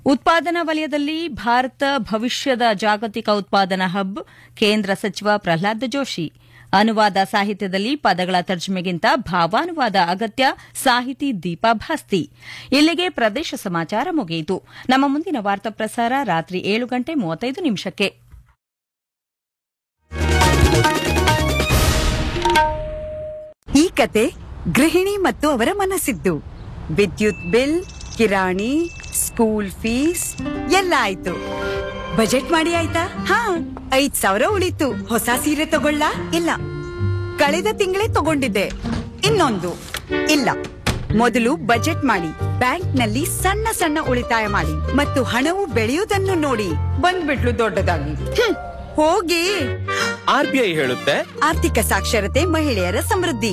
ಉತ್ಪಾದನಾ ವಲಯದಲ್ಲಿ ಭಾರತ ಭವಿಷ್ಯದ ಜಾಗತಿಕ ಉತ್ಪಾದನಾ ಹಬ್ ಕೇಂದ್ರ ಸಚಿವ ಪ್ರಹ್ಲಾದ್ ಜೋಶಿ ಅನುವಾದ ಸಾಹಿತ್ಯದಲ್ಲಿ ಪದಗಳ ತರ್ಜಮೆಗಿಂತ ಭಾವಾನುವಾದ ಅಗತ್ಯ ಸಾಹಿತಿ ದೀಪಾ ಭಾಸ್ತಿ ಇಲ್ಲಿಗೆ ಪ್ರದೇಶ ಸಮಾಚಾರ ಮುಗಿಯಿತು ನಮ್ಮ ಮುಂದಿನ ವಾರ್ತಾ ಪ್ರಸಾರ ರಾತ್ರಿ ಏಳು ಗಂಟೆ ಮೂವತ್ತೈದು ನಿಮಿಷಕ್ಕೆ ಈ ಕತೆ ಗೃಹಿಣಿ ಮತ್ತು ಅವರ ಮನಸ್ಸಿದ್ದು ವಿದ್ಯುತ್ ಬಿಲ್ ಕಿರಾಣಿ ಸ್ಕೂಲ್ ಫೀಸ್ ಎಲ್ಲ ಆಯ್ತು ಬಜೆಟ್ ಮಾಡಿ ಆಯ್ತಾ ಹಾ ಐದ್ ಸಾವಿರ ಉಳಿತು ಹೊಸ ಸೀರೆ ತಗೊಳ್ಳ ಇಲ್ಲ ಕಳೆದ ತಿಂಗಳೇ ತಗೊಂಡಿದ್ದೆ ಇನ್ನೊಂದು ಇಲ್ಲ ಮೊದಲು ಬಜೆಟ್ ಮಾಡಿ ಬ್ಯಾಂಕ್ನಲ್ಲಿ ಸಣ್ಣ ಸಣ್ಣ ಉಳಿತಾಯ ಮಾಡಿ ಮತ್ತು ಹಣವು ಬೆಳೆಯುವುದನ್ನು ನೋಡಿ ಬಂದ್ಬಿಟ್ಲು ದೊಡ್ಡದಾಗಿ ಹ್ಮ್, ಹೋಗಿ ಆರ್ ಬಿ ಐ ಹೇಳುತ್ತೆ ಆರ್ಥಿಕ ಸಾಕ್ಷರತೆ ಮಹಿಳೆಯರ ಸಮೃದ್ಧಿ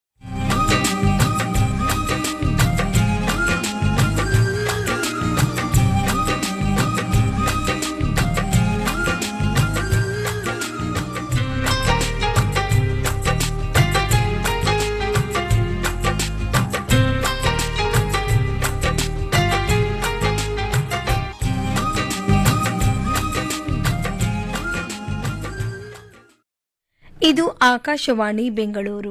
ಇದು ಆಕಾಶವಾಣಿ ಬೆಂಗಳೂರು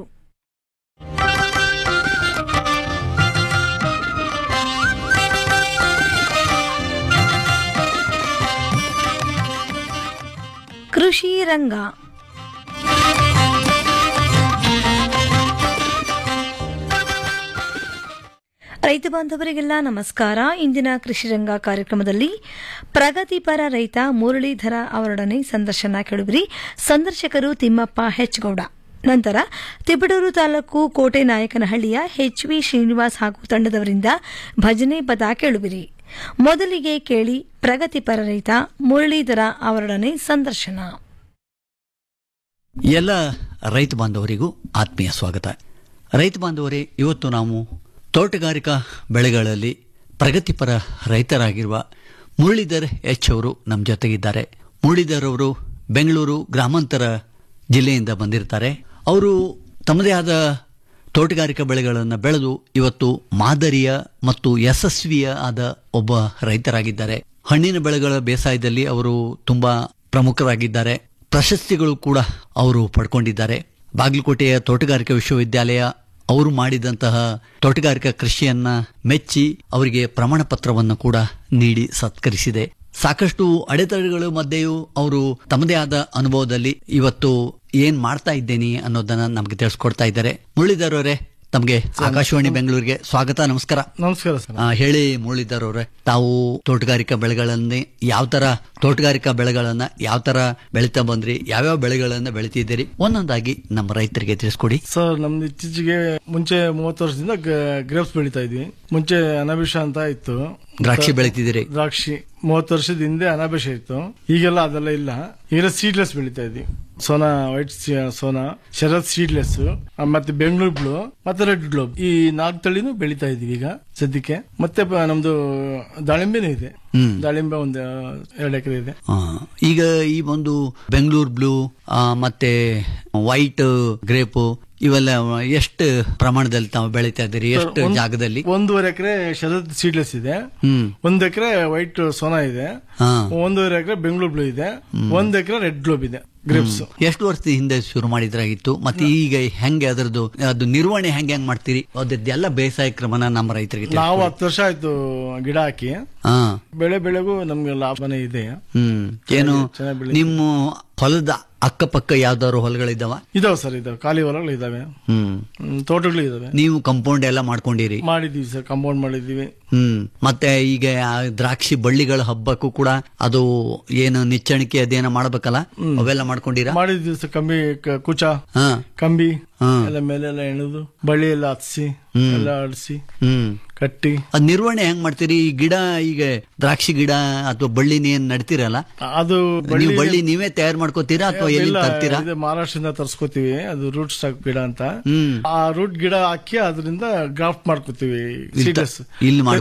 ಕೃಷಿ ರಂಗ ರೈತ ಬಾಂಧವರಿಗೆಲ್ಲ ನಮಸ್ಕಾರ ಇಂದಿನ ಕೃಷಿ ರಂಗ ಕಾರ್ಯಕ್ರಮದಲ್ಲಿ ಪ್ರಗತಿಪರ ರೈತ ಮುರಳೀಧರ ಅವರೊಡನೆ ಸಂದರ್ಶನ ಕೇಳುವಿರಿ ಸಂದರ್ಶಕರು ತಿಮ್ಮಪ್ಪ ಹೆಚ್ಗೌಡ ನಂತರ ತಿಪಟೂರು ತಾಲೂಕು ಕೋಟೆ ನಾಯಕನಹಳ್ಳಿಯ ಎಚ್ ವಿ ಶ್ರೀನಿವಾಸ್ ಹಾಗೂ ತಂಡದವರಿಂದ ಭಜನೆ ಪದ ಕೇಳುವಿರಿ ಮೊದಲಿಗೆ ಕೇಳಿ ಪ್ರಗತಿಪರ ರೈತ ಮುರಳೀಧರ ಅವರೊಡನೆ ಸಂದರ್ಶನ ಎಲ್ಲ ರೈತ ಬಾಂಧವರಿಗೂ ಆತ್ಮೀಯ ಸ್ವಾಗತ ರೈತ ಬಾಂಧವರೇ ಇವತ್ತು ನಾವು ತೋಟಗಾರಿಕಾ ಬೆಳೆಗಳಲ್ಲಿ ಪ್ರಗತಿಪರ ರೈತರಾಗಿರುವ ಮುರಳೀಧರ್ ಎಚ್ ಅವರು ನಮ್ಮ ಜೊತೆಗಿದ್ದಾರೆ ಮುರಳೀಧರ್ ಅವರು ಬೆಂಗಳೂರು ಗ್ರಾಮಾಂತರ ಜಿಲ್ಲೆಯಿಂದ ಬಂದಿರ್ತಾರೆ ಅವರು ತಮ್ಮದೇ ಆದ ತೋಟಗಾರಿಕಾ ಬೆಳೆಗಳನ್ನು ಬೆಳೆದು ಇವತ್ತು ಮಾದರಿಯ ಮತ್ತು ಯಶಸ್ವಿಯ ಆದ ಒಬ್ಬ ರೈತರಾಗಿದ್ದಾರೆ ಹಣ್ಣಿನ ಬೆಳೆಗಳ ಬೇಸಾಯದಲ್ಲಿ ಅವರು ತುಂಬಾ ಪ್ರಮುಖರಾಗಿದ್ದಾರೆ ಪ್ರಶಸ್ತಿಗಳು ಕೂಡ ಅವರು ಪಡ್ಕೊಂಡಿದ್ದಾರೆ ಬಾಗಲಕೋಟೆಯ ತೋಟಗಾರಿಕಾ ವಿಶ್ವವಿದ್ಯಾಲಯ ಅವರು ಮಾಡಿದಂತಹ ತೋಟಗಾರಿಕಾ ಕೃಷಿಯನ್ನ ಮೆಚ್ಚಿ ಅವರಿಗೆ ಪ್ರಮಾಣ ಪತ್ರವನ್ನು ಕೂಡ ನೀಡಿ ಸತ್ಕರಿಸಿದೆ ಸಾಕಷ್ಟು ಅಡೆತಡೆಗಳ ಮಧ್ಯೆಯೂ ಅವರು ತಮ್ಮದೇ ಆದ ಅನುಭವದಲ್ಲಿ ಇವತ್ತು ಏನ್ ಮಾಡ್ತಾ ಇದ್ದೇನೆ ಅನ್ನೋದನ್ನ ನಮಗೆ ತಿಳಿಸ್ಕೊಡ್ತಾ ಇದ್ದಾರೆ ಮುರಳೀಧರ್ ಅವರೇ ತಮಗೆ ಆಕಾಶವಾಣಿ ಬೆಂಗಳೂರಿಗೆ ಸ್ವಾಗತ ನಮಸ್ಕಾರ ನಮಸ್ಕಾರ ಸರ್ ಆ, ಹೇಳಿ ಮುರಳೀಧರ್ ಅವರೇ ತಾವು ತೋಟಗಾರಿಕಾ ಬೆಳೆಗಳನ್ನೇ ಯಾವ ತರ ತೋಟಗಾರಿಕಾ ಬೆಳೆಗಳನ್ನ ಯಾವ ತರ ಬೆಳಿತಾ ಬಂದ್ರಿ ಯಾವ್ಯಾವ ಬೆಳೆಗಳನ್ನ ಬೆಳಿತಿದ್ದೀರಿ ಒಂದೊಂದಾಗಿ ನಮ್ಮ ರೈತರಿಗೆ ತಿಳಿಸ್ಕೊಡಿ ಸರ್ ನಮ್ದು ಇತ್ತೀಚೆಗೆ ಮುಂಚೆ ಮೂವತ್ತು ವರ್ಷದಿಂದ ಗ್ರೇಪ್ಸ್ ಬೆಳಿತಾ ಇದ್ವಿ ಮುಂಚೆ ಅನಾಭಿಷ ಅಂತ ಇತ್ತು ದ್ರಾಕ್ಷಿ ಬೆಳಿತಿದ್ದೀರಿ ದ್ರಾಕ್ಷಿ ಮೂವತ್ತು ವರ್ಷದ ಹಿಂದೆ ಅನಾಭಿಷ ಇತ್ತು ಈಗೆಲ್ಲ ಅದೆಲ್ಲ ಇಲ್ಲ ಈಗ ಸೀಡ್ಲೆಸ್ ಬೆಳಿತಾ ಇದ್ವಿ ಸೋನಾ ವೈಟ್ ಸೋನಾ ಶರತ್ ಸೀಡ್ಲೆಸ್ ಮತ್ತೆ ಬೆಂಗಳೂರು ಬ್ಲೂ ಮತ್ತೆ ರೆಡ್ ಗ್ಲೋಬ್ ಈ ನಾಲ್ಕು ತಳಿನೂ ಬೆಳಿತಾ ಇದೀವಿ ಈಗ ಸದ್ಯಕ್ಕೆ ಮತ್ತೆ ಪ- ನಮ್ದು ದಾಳಿಂಬೆನೂ ಇದೆ ಹ್ಮ್. ದಾಳಿಂಬೆ ಒಂದು ಎರಡು ಎಕರೆ ಇದೆ ಆ, ಈಗ ಈ ಒಂದು ಬೆಂಗಳೂರು ಬ್ಲೂ ಆ, ಮತ್ತೆ ವೈಟ್ ಗ್ರೇಪ್ ಇವೆಲ್ಲ ಎಷ್ಟು ಪ್ರಮಾಣದಲ್ಲಿ ತಾವು ಬೆಳಿತಾ ಇದ್ದೀರಿ ಎಷ್ಟು ಒಂದ್- ಜಾಗದಲ್ಲಿ ಒಂದೂವರೆ ಎಕರೆ ಶರತ್ ಸೀಡ್ಲೆಸ್ ಇದೆ ಹ್ಮ್ ಒಂದ್ ಎಕರೆ ವೈಟ್ ಸೋನಾ ಇದೆ ಹಾ ಒಂದೂವರೆ ಎಕರೆ ಬೆಂಗಳೂರು ಬ್ಲೂ ಇದೆ ಒಂದ್ ಎಕರೆ ರೆಡ್ ಗ್ಲೋಬ್ ಇದೆ ಗ್ರೇಪ್ಸ್ ಎಷ್ಟು ವರ್ಷದ ಹಿಂದೆ ಶುರು ಮಾಡಿದ್ರಾಗಿತ್ತು ಮತ್ತೆ ಈಗ ಹೆಂಗೆ ಅದರದ್ದು ಅದು ನಿರ್ವಹಣೆ ಹೆಂಗೆ ಹೆಂಗ್ ಮಾಡ್ತೀರಿ ಅದದ್ದೆಲ್ಲ ಬೇಸಾಯ ಕ್ರಮನ ನಮ್ಮ ರೈತರಿಗೆ ತಿಳಿಸಿ. ನಾವು ಹತ್ತು ವರ್ಷ ಆಯ್ತು ಗಿಡ ಹಾಕಿ ಹಾ ಬೆಳೆ ಬೆಳೆಗೂ ನಮ್ಗೆ ಲಾಭನೇ ಇದೆ ಹ್ಮ್ ಏನು ಚೆನ್ನಾಗಿ ಬೆಳೀತದೆ. ನಿಮ್ಮ ಹೊಲದ ಅಕ್ಕಪಕ್ಕ ಯಾವ್ದಾದ್ರು ಹೊಲಗಳಿದ್ದಾವ ಇದಾವೆ ಸರ್ ಇದಾವೆ ಖಾಲಿ ಹೊಲಗಳು ಇದಾವೆ ಹ್ಮ್ ಹ್ಮ್, ತೋಟಗಳು ಇದಾವೆ ನೀವು ಕಂಪೌಂಡ್ ಎಲ್ಲ ಮಾಡ್ಕೊಂಡಿರಿ ಮಾಡಿದೀವಿ ಸರ್ ಕಾಂಪೌಂಡ್ ಮಾಡಿದೀವಿ ಹ್ಮ್ ಮತ್ತೆ ಈಗ ಆ ದ್ರಾಕ್ಷಿ ಬಳ್ಳಿಗಳ ಹಬ್ಬಕ್ಕೂ ಕೂಡ ಅದು ಏನು ನಿಚ್ಚಣಿಕೆ ಅದೇನೋ ಮಾಡ್ಬೇಕಲ್ಲ ಅವೆಲ್ಲ ಮಾಡ್ಕೊಂಡಿರಾ ಮಾಡಿದೀವಿ ಸರ್ ಕಂಬಿ ಕ- ಕುಚ ಹಾ ಕಂಬಿ ಹಾ. ಎಲ್ಲ ಮೇಲೆಲ್ಲ ಎಣದು ಬಳ್ಳಿ ಎಲ್ಲ ಹತ್ಸಿ ಹ್ಮ್. ಎಲ್ಲ ಅಡಿಸಿ ಹ್ಮ್ ಕಟ್ಟಿ ಅದ್ ನಿರ್ವಹಣೆ ಹೆಂಗ್ ಮಾಡ್ತೀರಿ ಈ ಗಿಡ ಈಗ ದ್ರಾಕ್ಷಿ ಗಿಡ ಅಥವಾ ಬಳ್ಳಿ ಏನ್ ನಡ್ತೀರಲ್ಲ ಅದು ನೀವು ಬಳ್ಳಿ ನೀವೇ ತಯಾರು ಮಾಡ್ಕೋತೀರಾ ಅಥವಾ ಎಲ್ಲಿ ಇಲ್ಲ, ತರ್ತೀರಾ ಇದು ಮಹಾರಾಷ್ಟ್ರದಿಂದ ತರ್ಸ್ಕೊತೀವಿ ಅದು ರೂಟ್ ಸ್ಟಾಕ್ ಗಿಡ ಅಂತ ಹ್ಮ್ ಆ ರೂಟ್ ಗಿಡ ಹಾಕಿ ಅದರಿಂದ ಗ್ರಾಫ್ಟ್ ಮಾಡ್ಕೋತೀವಿ ಇಲ್ಲಿ ತ- ಸೀಡ್ಲೆಸ್ ಇಲ್ಲಿ ಮಾಡ್ಕೊ-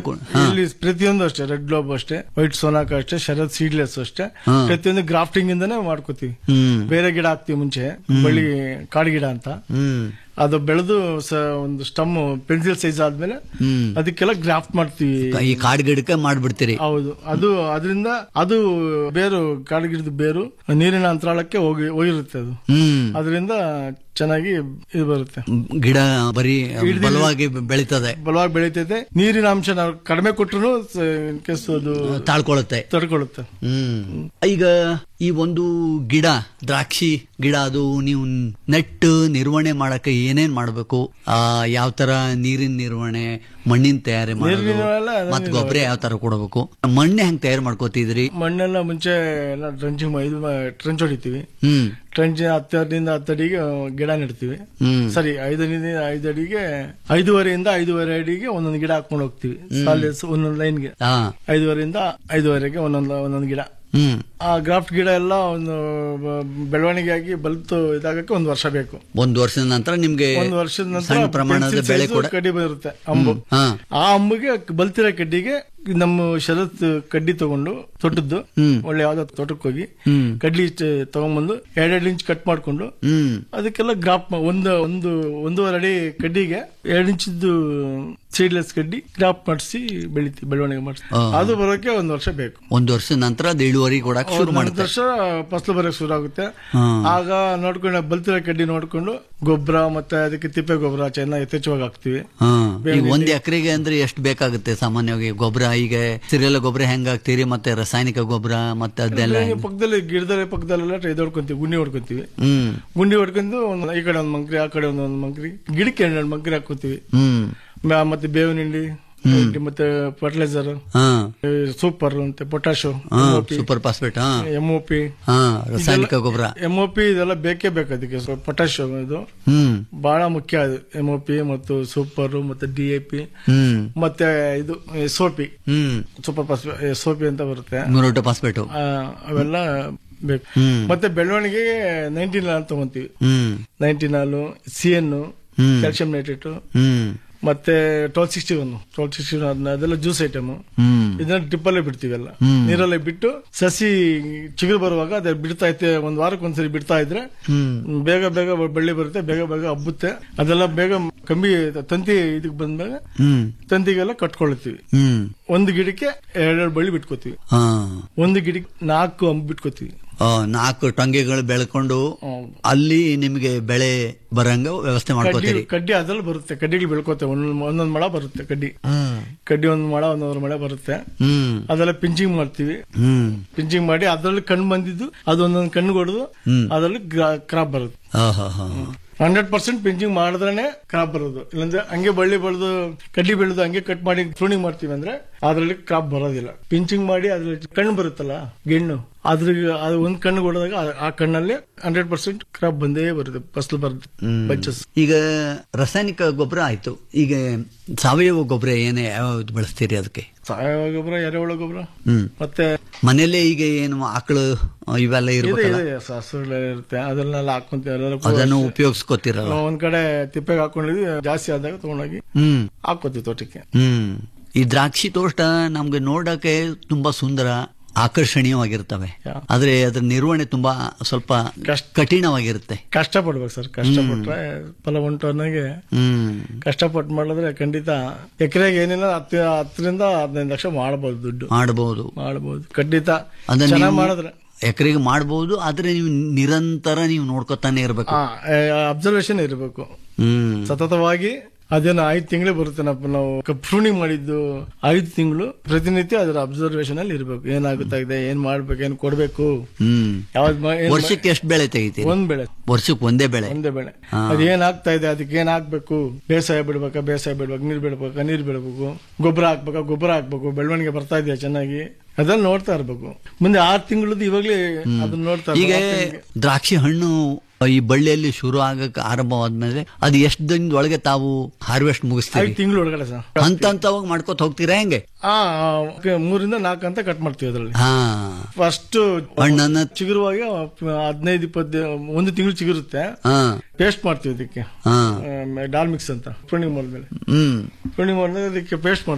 ಕೂ- ಹಾ. ಇಲ್ಲಿ ಪ್ರತಿಯೊಂದು ಅಷ್ಟೇ ರೆಡ್ ಗ್ಲೋಬ್ ಅಷ್ಟೇ ವೈಟ್ ಸೋನಾಕ ಅಷ್ಟೇ ಶರತ್ ಸೀಡ್ಲೆಸ್ ಅಷ್ಟೇ ಹಾ. ಪ್ರತಿಯೊಂದು ಗ್ರಾಫ್ಟಿಂಗ್ ಇಂದಾನೆ ಮಾಡ್ಕೋತೀವಿ ಹ್ಮ್ ಬೇರೆ ಗಿಡ ಹಾಕ್ತಿವಿ ಮುಂಚೆ ಬಳ್ಳಿ ಕಾಡು ಗಿಡ ಅಂತ ಹ್ಮ್ ಅದು ಬೆಳೆದು ಸ- ಒಂದು ಸ್ಟಮ್ ಪೆನ್ಸಿಲ್ ಸೈಜ್ ಆದ್ಮೇಲೆ ಹ್ಮ್ ಅದಕ್ಕೆಲ್ಲ ಗ್ರಾಫ್ಟ್ ಮಾಡ್ತೀವಿ ಈ ಕಾಡ್ ಗಿಡಕ್ಕೆ ಮಾಡ್ಬಿಡ್ತೀರಿ ಹೌದು ಅದು ಅದರಿಂದ ಅದು ಬೇರು ಕಾಡು ಗಿಡದ ಬೇರು ನೀರಿನ ಅಂತರಾಳಕ್ಕೆ ಹೋಗಿ ಹೋಗಿರುತ್ತೆ ಅದು ಹ್ಮ್ ಅದರಿಂದ ಚೆನ್ನಾಗಿ ಇದು ಬರುತ್ತೆ ಗಿಡ ಬರೀ ಬಲವಾಗಿ ಬೆಳೀತದೆ ಬಲವಾಗಿ ಬೆಳೀತೈತೆ ನೀರಿನ ಅಂಶ ನಾವು ಕಡಿಮೆ ಕೊಟ್ಟರು ಕೇಸ್ ಅದು ತಾಳ್ಕೊಳುತ್ತೆ ತಡ್ಕೊಳ್ಳುತ್ತೆ ಹ್ಮ್ ಈಗ ಈ ಒಂದು ಗಿಡ ದ್ರಾಕ್ಷಿ ಗಿಡ ಅದು ನೀವು ನೆಟ್ಟು ನಿರ್ವಹಣೆ ಮಾಡಕ್ಕೆ ಏನೇನ್ ಮಾಡ್ಬೇಕು ಆ ಯಾವ ತರ ನೀರಿನ ನಿರ್ವಹಣೆ ಮಣ್ಣಿನ ತಯಾರಿ ಮಾಡೋದು ನೀರಿನ ಎಲ್ಲ ಅದನ್ನೇ ಮತ್ ಗೊಬ್ಬರ ಯಾವ ತರ ಕೊಡಬೇಕು ಮಣ್ಣೆ ಹೆಂಗ್ ತಯಾರು ಮಾಡ್ಕೋತಿದ್ರಿ ಮಣ್ಣೆಲ್ಲ ಮುಂಚೆ ಎಲ್ಲ ಟ್ರಂಚಿಂಗ್ ಇದು ಟ್ರಂಚ್ ಹೊಡಿತೀವಿ ಹ್ಮ್ ಟ್ರಂಚ್ ಹತ್ತರಿಂದ ಹತ್ತಡಿಗೆ ಗಿಡ ನೆಡ್ತೀವಿ ಹ್ಮ್ ಸರಿ ಐದರಿಂದ ಐದು ಅಡಿಗೆ ಐದೂವರೆಯಿಂದ ಐದೂವರೆ ಅಡಿಗೆ ಒಂದೊಂದು ಗಿಡ ಹಾಕೊಂಡು ಹೋಗ್ತೀವಿ ಸಾಲಿಸ್ ಒಂದೊಂದು ಲೈನ್ಗೆ ಹಾ ಐದೂವರೆಯಿಂದ ಐದೂವರೆಗೆ ಒಂದೊಂದು ಒಂದೊಂದು ಗಿಡ ಹ್ಮ್ ಆ ಗ್ರಾಫ್ಟ್ ಗಿಡ ಎಲ್ಲ ಒಂದು ಬ- ಬೆಳವಣಿಗೆ ಆಗಿ ಬಲ್ತು ಇದಾಗಕ್ಕೆ ಒಂದು ವರ್ಷ ಬೇಕು ಒಂದ್ ವರ್ಷದ ನಂತರ ನಿಮ್ಗೆ ಒಂದು ವರ್ಷದ ನಂತರ ಸಣ್ಣ ಪ್ರಮಾಣದ pencil ಬೆಳೆ size ಕೂಡ ಕಡ್ಡಿ ಬರುತ್ತೆ ಅಂಬು ಹಾ ಆ ಅಂಬಿಗೆ ಬಲ್ತಿರೋ ಕಡ್ಡಿಗೆ ನಮ್ಮ ಶರತ್ ಕಡ್ಡಿ ತಗೊಂಡು ತೊಟ್ಟದ್ದು ಹ್ಮ್. ಒಳ್ಳೆ ಯಾವ್ದೋ ತೋಟಕ್ಕೆ ಹೋಗಿ ಹ್ಮ್ ಕಡ್ಲಿ ಇಷ್ಟು ತಗೊಂಡ್ಬಂದು ಎರಡೆರಡು ಇಂಚ್ ಕಟ್ ಮಾಡ್ಕೊಂಡು ಹ್ಮ್ ಅದಕ್ಕೆಲ್ಲ ಗ್ರಾಪ್ ಮಾ- ಒಂದು ಒಂದು ಒಂದೂವರೆ ಅಡಿ ಕಡ್ಡಿಗೆ ಎರಡು ಇಂಚಿದ್ದು ಸೀಡ್ಲೆಸ್ ಕಡ್ಡಿ ಗ್ರಾಪ್ ಮಾಡಿಸಿ ಬೆಳಿತೀವಿ ಬೆಳವಣಿಗೆ ಮಾಡಿಸಿ ಆ. ಅದು ಬರೋಕೆ ಒಂದು ವರ್ಷ ಬೇಕು ಒಂದ್ ವರ್ಷದ ನಂತರ ಅದು ಇಳುವರಿ ಕೊಡಕ್ ಶುರು ಒಂದು ಮಾಡುತ್ತೆ ವರ್ಷ ಫಸಲು ಬರೋಕೆ ಶುರು ಆಗುತ್ತೆ ಹಾ. ಆಗ ನೋಡ್ಕೊಂಡು ಬಲ್ತಿರೋ ಕಡ್ಡಿ ನೋಡ್ಕೊಂಡು ಗೊಬ್ಬರ ಮತ್ತೆ ಅದಕ್ಕೆ ತಿಪ್ಪೆ ಗೊಬ್ಬರ ಚೆನ್ನಾಗಿ ಯಥೇಚ್ಛವಾಗಿ ಹಾಕ್ತಿವಿ ಹಾ ಬೇರೆ ಈಗ ಒಂದ್ ಎಕರೆಗೆ ಅಂದ್ರೆ ಎಷ್ಟು ಬೇಕಾಗುತ್ತೆ ಸಾಮಾನ್ಯವಾಗಿ ಗೊಬ್ಬರ ಈಗ ಸಿರಿಯಲ್ಲ ಗೊಬ್ಬರ ಹೆಂಗ್ ಹಾಕ್ತೀರಿ ಮತ್ತೆ ರಾಸಾಯನಿಕ ಗೊಬ್ಬರ ಮತ್ತೆ ಅದೆಲ್ಲ ಹಿಂಗೆ ಪಕ್ಕದಲ್ಲಿ ಗಿಡದಲ್ಲಿ ಪಕ್ಕದಲ್ಲೆಲ್ಲ ಇದು ಹೊಡ್ಕೊಂತೀವಿ ಗುಂಡಿ ಹೊಡ್ಕೊಂತೀವಿ ಹ್ಮ್ ಗುಂಡಿ ಹೊಡ್ಕೊಂಡು ಒಂದು ಈ ಕಡೆ ಒಂದು ಮಂಕ್ರಿ ಆ ಕಡೆ ಒಂದೊಂದು ಮಂಕ್ರಿ ಗಿಡಕ್ಕೆ ಎರಡು ಮಂಕ್ರಿ ಹಾಕೋತೀವಿ ಹ್ಮ್ ಮ- ಮತ್ತೆ ಬೇವಿನ ಹಿಂಡಿ ಹಿಂಡಿ ಮತ್ತೆ ಫರ್ಟಿಲೈಸರ್ ಹಾ ಸೂಪರ್ ಮತ್ತೆ ಪೊಟ್ಯಾಶೋ ಹಾ ಸೂಪರ್ ಫಾಸ್ಫೇಟ್ ಹಾ ಎಂ ಒ ಪಿ ಹಾ ರಾಸಾಯನಿಕ ಗೊಬ್ಬರ ಎಂ ಒ ಪಿ ಇದೆಲ್ಲ ಬೇಕೇ ಬೇಕು ಅದಕ್ಕೆ ಪೊಟ್ಯಾಶೋ ಇದು ಹ್ಮ್ ಬಹಳ ಮುಖ್ಯ ಅದು ಎಂ ಒ ಪಿ ಮತ್ತು ಸೂಪರ್ ಮತ್ತೆ ಡಿ ಎ ಪಿ ಹ್ಮ್ ಮತ್ತೆ ಇದು ಸೋಪಿ ಹ್ಮ್ ಸೂಪರ್ ಫಾಸ್ ಸೋಪಿ ಅಂತ ಬರುತ್ತೆ ಮುರೋಟ ಫಾಸ್ಫೇಟ್ ಆ, ಅವೆಲ್ಲ ಬೇಕು ಹ್ಮ್ ಮತ್ತೆ ಬೆಳವಣಿಗೆಗೆ ನೈನ್ಟೀನ್ ಹಾಲ್ ತಗೊಂತೀವಿ ಹ್ಮ್ ನೈನ್ಟೀನ್ ಹಾಲು ಸಿ ಎನ್ ಹ್ಮ್. ಕ್ಯಾಲ್ಸಿಯಂ ನೈಟ್ರೇಟ್ ಹ್ಮ್ ಮತ್ತೆ twelve sixty one twelve sixty one ಅದೆಲ್ಲ ಜ್ಯೂಸ್ ಐಟಮ್ ಹ್ಮ್ ಇದನ್ನ ಟಿಪ್ಪಲ್ಲೇ ಬಿಡ್ತೀವಲ್ಲ ಹ್ಮ್. ನೀರಲ್ಲೇ ಬಿಟ್ಟು ಸಸಿ ಚಿಗುರು ಬರುವಾಗ ಅದೇ ಬಿಡ್ತಾ ಐತೆ ಒಂದ್ ವಾರಕ್ಕೆ ಒಂದ್ಸರಿ ಬಿಡ್ತಾ ಇದ್ರೆ ಹ್ಮ್ ಬೇಗ ಬೇಗ ಬಳ್ಳಿ ಬರುತ್ತೆ ಬೇಗ ಬೇಗ ಹಬ್ಬುತ್ತೆ ಅದೆಲ್ಲ ಬೇಗ ಕಂಬಿ ತಂತಿ ಇದಕ್ಕೆ ಬಂದ್ಮೇಲೆ ಹ್ಮ್ ತಂತಿಗೆಲ್ಲ ಕಟ್ಕೊಳ್ತೀವಿ ಹ್ಮ್ ಒಂದು ಗಿಡಕ್ಕೆ ಎರಡೆರಡು ಬಳ್ಳಿ ಬಿಟ್ಕೋತೀವಿ ಹಾ ಒಂದು ಗಿಡಕ್ಕೆ ನಾಲ್ಕು ಅಂಬು ಬಿಟ್ಕೋತೀವಿ ಆ, ನಾಲ್ಕು ಟೊಂಗೆಗಳು ಬೆಳ್ಕೊಂಡು ಅಲ್ಲಿ ನಿಮಗೆ ಬೆಳೆ ಬರಂಗ ವ್ಯವಸ್ಥೆ ಕಡ್ಡಿ ಮಾಡ್ಕೋತೀರಿ ಕಡ್ಡಿ ಅದ್ರಲ್ಲಿ ಬರುತ್ತೆ ಕಡ್ಡಿಗಳು ಬೆಳ್ಕೋತೆ ಒಂದೊಂದು ಒಂದೊಂದು ಮಳ ಬರುತ್ತೆ ಕಡ್ಡಿ ಹ್ಮ್ ಕಡ್ಡಿ ಒಂದ್ ಮಳ ಒಂದೊಂದು ಮಳೆ ಬರುತ್ತೆ ಹ್ಮ್ ಅದೆಲ್ಲ ಪಿಂಚಿಂಗ್ ಮಾಡ್ತೀವಿ ಹ್ಮ್ ಪಿಂಚಿಂಗ್ ಮಾಡಿ ಅದ್ರಲ್ಲಿ ಕಣ್ಣು ಬಂದಿದ್ದು ಅದು ಒಂದೊಂದು ಕಣ್ಣು ಹೊಡೆದು ಹ್ಮ್. ಅದರಲ್ಲಿ ಕ್ರಾಪ್ ಬರುತ್ತೆ ಹಾ ಹಾ ಹಾ ಹಂಡ್ರೆಡ್ ಪರ್ಸೆಂಟ್ ಪಿಂಚಿಂಗ್ ಮಾಡಿದ್ರೇನೆ ಕ್ರಾಪ್ ಬರೋದು ಇಲ್ಲಾಂದ್ರೆ ಹಂಗೆ ಬಳ್ಳಿ ಬೆಳೆದು ಕಡ್ಡಿ ಬೆಳೆದು ಹಂಗೆ ಕಟ್ ಮಾಡಿ ಪ್ರೂನಿಂಗ್ ಮಾಡ್ತೀವಿ ಅಂದ್ರೆ ಅದ್ರಲ್ಲಿ ಕ್ರಾಪ್ ಬರೋದಿಲ್ಲ ಪಿಂಚಿಂಗ್ ಮಾಡಿ ಅದ್ರಲ್ಲಿ ಕಣ್ಣು ಬರುತ್ತಲ್ಲ ಗೆಣ್ಣು ಅದ್ರ ಅದು ಒಂದ್ ಕಣ್ಣು ಹೊಡೆದಾಗ ಆ- ಆ ಕಣ್ಣಲ್ಲಿ ಹಂಡ್ರೆಡ್ ಪರ್ಸೆಂಟ್ ಕ್ರಾಪ್ ಬಂದೇ ಬರುತ್ತೆ ಫಸಲು ಬರುತ್ತೆ ಹ್ಮ್. ಬಂಚಸ್ ಈಗ ರಾಸಾಯನಿಕ ಗೊಬ್ಬರ ಆಯ್ತು ಈಗ ಸಾವಯವ ಗೊಬ್ಬರ ಏನೇ ಯಾವ್ದು ಬಳಸ್ತೀರಿ ಅದಕ್ಕೆ ಸಾವಯವ ಗೊಬ್ಬರ ಎರೆಹುಳ ಗೊಬ್ಬರ ಹ್ಮ್ ಮತ್ತೆ ಮನೆಯಲ್ಲೇ ಈಗ ಏನು ಆಕಳು ಆ, ಇವೆಲ್ಲ ಇದೆ ಇರ್ಬೇಕಲ್ಲ ಇದೆ ಹಸುಗಳೆಲ್ಲ ಇರುತ್ತೆ ಅದನ್ನೆಲ್ಲ ಹಾಕೊಂತೀವಿ ಅದೆಲ್ಲ ಅದನ್ನು ಉಪಯೋಗಿಸ್ಕೋತಿರಲ್ಲ ಒಂದ್ ಕಡೆ ತಿಪ್ಪೆಗೆ ಹಾಕೊಂಡಿದ್ವಿ ಜಾಸ್ತಿ ಆದಾಗ ತಗೊಂಡೋಗಿ ಹ್ಮ್ ಹಾಕೋತೀವಿ ತೋಟಕ್ಕೆ ಹ್ಮ್ ಈ ದ್ರಾಕ್ಷಿ ತೋಟ ನಮ್ಗೆ ನೋಡಕ್ಕೆ ತುಂಬಾ ಸುಂದರ ಆಕರ್ಷಣೀಯವಾಗಿರ್ತವೆ ಯಾ. ಆದ್ರೆ ಅದ್ರ ನಿರ್ವಹಣೆ ತುಂಬಾ ಸ್ವಲ್ಪ ಕಷ್ಟ. ಕಠಿಣವಾಗಿರುತ್ತೆ ಕಷ್ಟ ಪಡ್ಬೇಕು ಸರ್ ಕಷ್ಟಪಟ್ರೆ ಫಲ ಉಂಟು ಅನ್ನೋಗೆ ಹ್ಮ್ ಕಷ್ಟಪಟ್ಟು ಮಾಡಿದ್ರೆ ಖಂಡಿತ ಎಕರೆಗೆ ಏನಿಲ್ಲ ಹತ್ತು ಹತ್ತರಿಂದ ಹದಿನೈದು ಲಕ್ಷ ಮಾಡಬಹುದು ದುಡ್ಡು ಮಾಡಬಹುದು ಮಾಡಬಹುದು ಖಂಡಿತ ಅದನ್ನ ಚೆನ್ನಾಗಿ ನೀವು ಮಾಡಿದ್ರೆ ಎಕರೆಗೆ ಮಾಡಬಹುದು ಆದ್ರೆ ನೀವು ನಿರಂತರ ನೀವು ನೋಡ್ಕೊತಾನೆ ಇರ್ಬೇಕು ಅಬ್ಸರ್ವೇಷನ್ ಇರಬೇಕು ಹ್ಮ್ ಸತತವಾಗಿ ಅದೇನು ಐದು ತಿಂಗಳೇ ಬರುತ್ತೆ ನಾವು ನಾವು ಪ್ರೂನಿಂಗ್ ಮಾಡಿದ್ದು ಐದು ತಿಂಗಳು ಪ್ರತಿನಿತ್ಯ ಅದರ ಅಬ್ಸರ್ವೇಷನ್ ಅಲ್ಲಿ ಇರಬೇಕು ಏನಾಗುತ್ತಾ ಇದೆ ಏನ್ ಮಾಡ್ಬೇಕು ಏನ್ ಕೊಡ್ಬೇಕು ಹ್ಮ್ ಯಾವ್ದು ಮಾ- ಏನ್ ಮಾ- ವರ್ಷಕ್ಕೆ ಎಷ್ಟು ಬೆಳೆ ತೆಗಿತೀರಿ ಒಂದ್ ಬೆಳೆ ವರ್ಷಕ್ಕೆ ಒಂದೇ ಬೆಳೆ ಒಂದೇ ಬೆಳೆ ಹಾ. ಅದೇನ್ ಆಗ್ತಾ ಇದೆ ಅದಕ್ಕೆ ಏನ್ ಹಾಕ್ಬೇಕು ಬೇಸಾಯ ಬಿಡ್ಬೇಕಾ ಬೇಸಾಯ ಬಿಡ್ಬೇಕು ನೀರ್ ಬಿಡ್ಬೇಕಾ ನೀರ್ ಬಿಡ್ಬೇಕು ಗೊಬ್ಬರ ಹಾಕ್ಬೇಕಾ ಗೊಬ್ಬರ ಹಾಕ್ಬೇಕು ಬೆಳವಣಿಗೆ ಬರ್ತಾ ಇದೆಯಾ ಚೆನ್ನಾಗಿ ಅದನ್ನ ನೋಡ್ತಾ ಇರ್ಬೇಕು ಮುಂದೆ ಆರ್ ತಿಂಗಳದ್ದು ಇವಾಗ್ಲೇ ಅದನ್ನ ನೋಡ್ತಾ ಈಗ ಇರ್ಬೇಕು. ಆರ್ ತಿಂಗ್ಳಿಗೆ. ದ್ರಾಕ್ಷಿ ಹಣ್ಣು ಈ ಬಳ್ಳಿಯಲ್ಲಿ ಶುರು ಆಗಕ್ಕೆ ಆರಂಭವಾದ್ಮೇಲೆ ಅದು ಎಷ್ಟು ದಿನದೊಳಗೆ ತಾವು ಹಾರ್ವೆಸ್ಟ್ ಮುಗಿಸ್ತೀರಿ ಐದು ತಿಂಗಳು ಒಳಗಡೆ ಸರ್ ಹಂತ ಹಂತವಾಗಿ ಮಾಡ್ಕೋತ ಹೋಗ್ತೀರಾ ಹೆಂಗೆ ಆ ಆ, ಮೂರಿಂದ ನಾಲ್ಕು ಅಂತ ಕಟ್ ಮಾಡ್ತೀವಿ ಅದರಲ್ಲಿ ಹಾ ಫಸ್ಟ್ ಹಣ್ಣನ್ನ ಚಿಗುರುವಾಗ ಹದಿನೈದು ಇಪ್ಪತ್ತು ಒಂದು ತಿಂಗಳು ಚಿಗುರುತ್ತೆ ಹಾ ಪೇಸ್ಟ್ ಮಾಡ್ತೀವಿ ಅದಕ್ಕೆ ಹಾ ಡಾಲ್ ಮಿಕ್ಸ್ ಅಂತ ಪ್ರೂನಿಂಗ್ ಮಾಡಿದ್ಮೇಲೆ ಹ್ಮ್ ಪ್ರೂನಿಂಗ್ ಮಾಡಿದ್ರೆ ಅದಕ್ಕೆ ಪೇಸ್ಟ್ ಮಾಡ್ತೀವಿ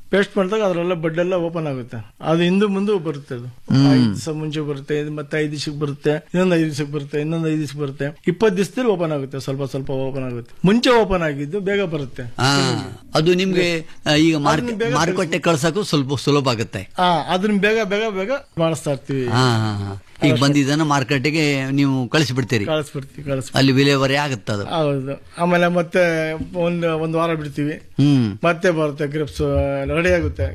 ಪೇಸ್ಟ್ ಮಾಡಿದಾಗ ಅದರೆಲ್ಲ ಬಡ್ ಎಲ್ಲ ಓಪನ್ ಆಗುತ್ತೆ ಅದು ಹಿಂದೆ ಮುಂದೆ ಬರುತ್ತೆ ಅದು ಐದು ದಿವಸ ಮುಂಚೆ ಬರುತ್ತೆ ಇದು ಮತ್ತೆ ಐದು ದಿವಸಕ್ಕೆ ಬರುತ್ತೆ ಇನ್ನೊಂದು ಐದು ದಿವಸಕ್ಕೆ ಬರುತ್ತೆ ಇನ್ನೊಂದು ಐದು ದಿವಸಕ್ಕೆ ಬರುತ್ತೆ ಇಪ್ಪತ್ತು ದಿವಸದಲ್ಲಿ ಓಪನ್ ಆಗುತ್ತೆ ಸ್ವಲ್ಪ ಸ್ವಲ್ಪ ಓಪನ್ ಆಗುತ್ತೆ ಮುಂಚೆ ಓಪನ್ ಆಗಿದ್ದು ಬೇಗ ಬರುತ್ತೆ ಆ, ಅದು ನಿಮ್ಗೆ ಆ, ಈಗ ಮಾರ್ಕೆ- ಅದನ್ನ ಬೇಗ ಮಾರುಕಟ್ಟೆ ಕಳ್ಸಕ್ಕೂ ಸ್ವಲ್ಪ ಸುಲಭ ಆಗುತ್ತೆ ಆ ಅದನ್ನ ಬೇಗ ಬೇಗ ಬೇಗ ಮಾಡಿಸ್ತಾ ಇರ್ತೀವಿ ಹಾ ಹಾ ಹಾ ಈಗ ಬಂದಿದ್ದನ್ನ ಮಾರ್ಕೆಟ್ಗೆ ನೀವು ಕಳಿಸಿಬಿಡ್ತೀರಿ ಕಳಿಸ್ಬಿಡ್ತೀವಿ ಕಳಿಸ್ ಅಲ್ಲಿ ವಿಲೇವರಿ ಆಗುತ್ತೆ ಅದು ಹೌದು ಆಮೇಲೆ ಮತ್ತೆ ಒಂದು ಒಂದು ವಾರ ಬಿಡ್ತೀವಿ ಹ್ಮ್ ಮತ್ತೆ ಬರುತ್ತೆ ಗ್ರಿಪ್ಸ್ ರೆಡಿ ಆಗುತ್ತೆ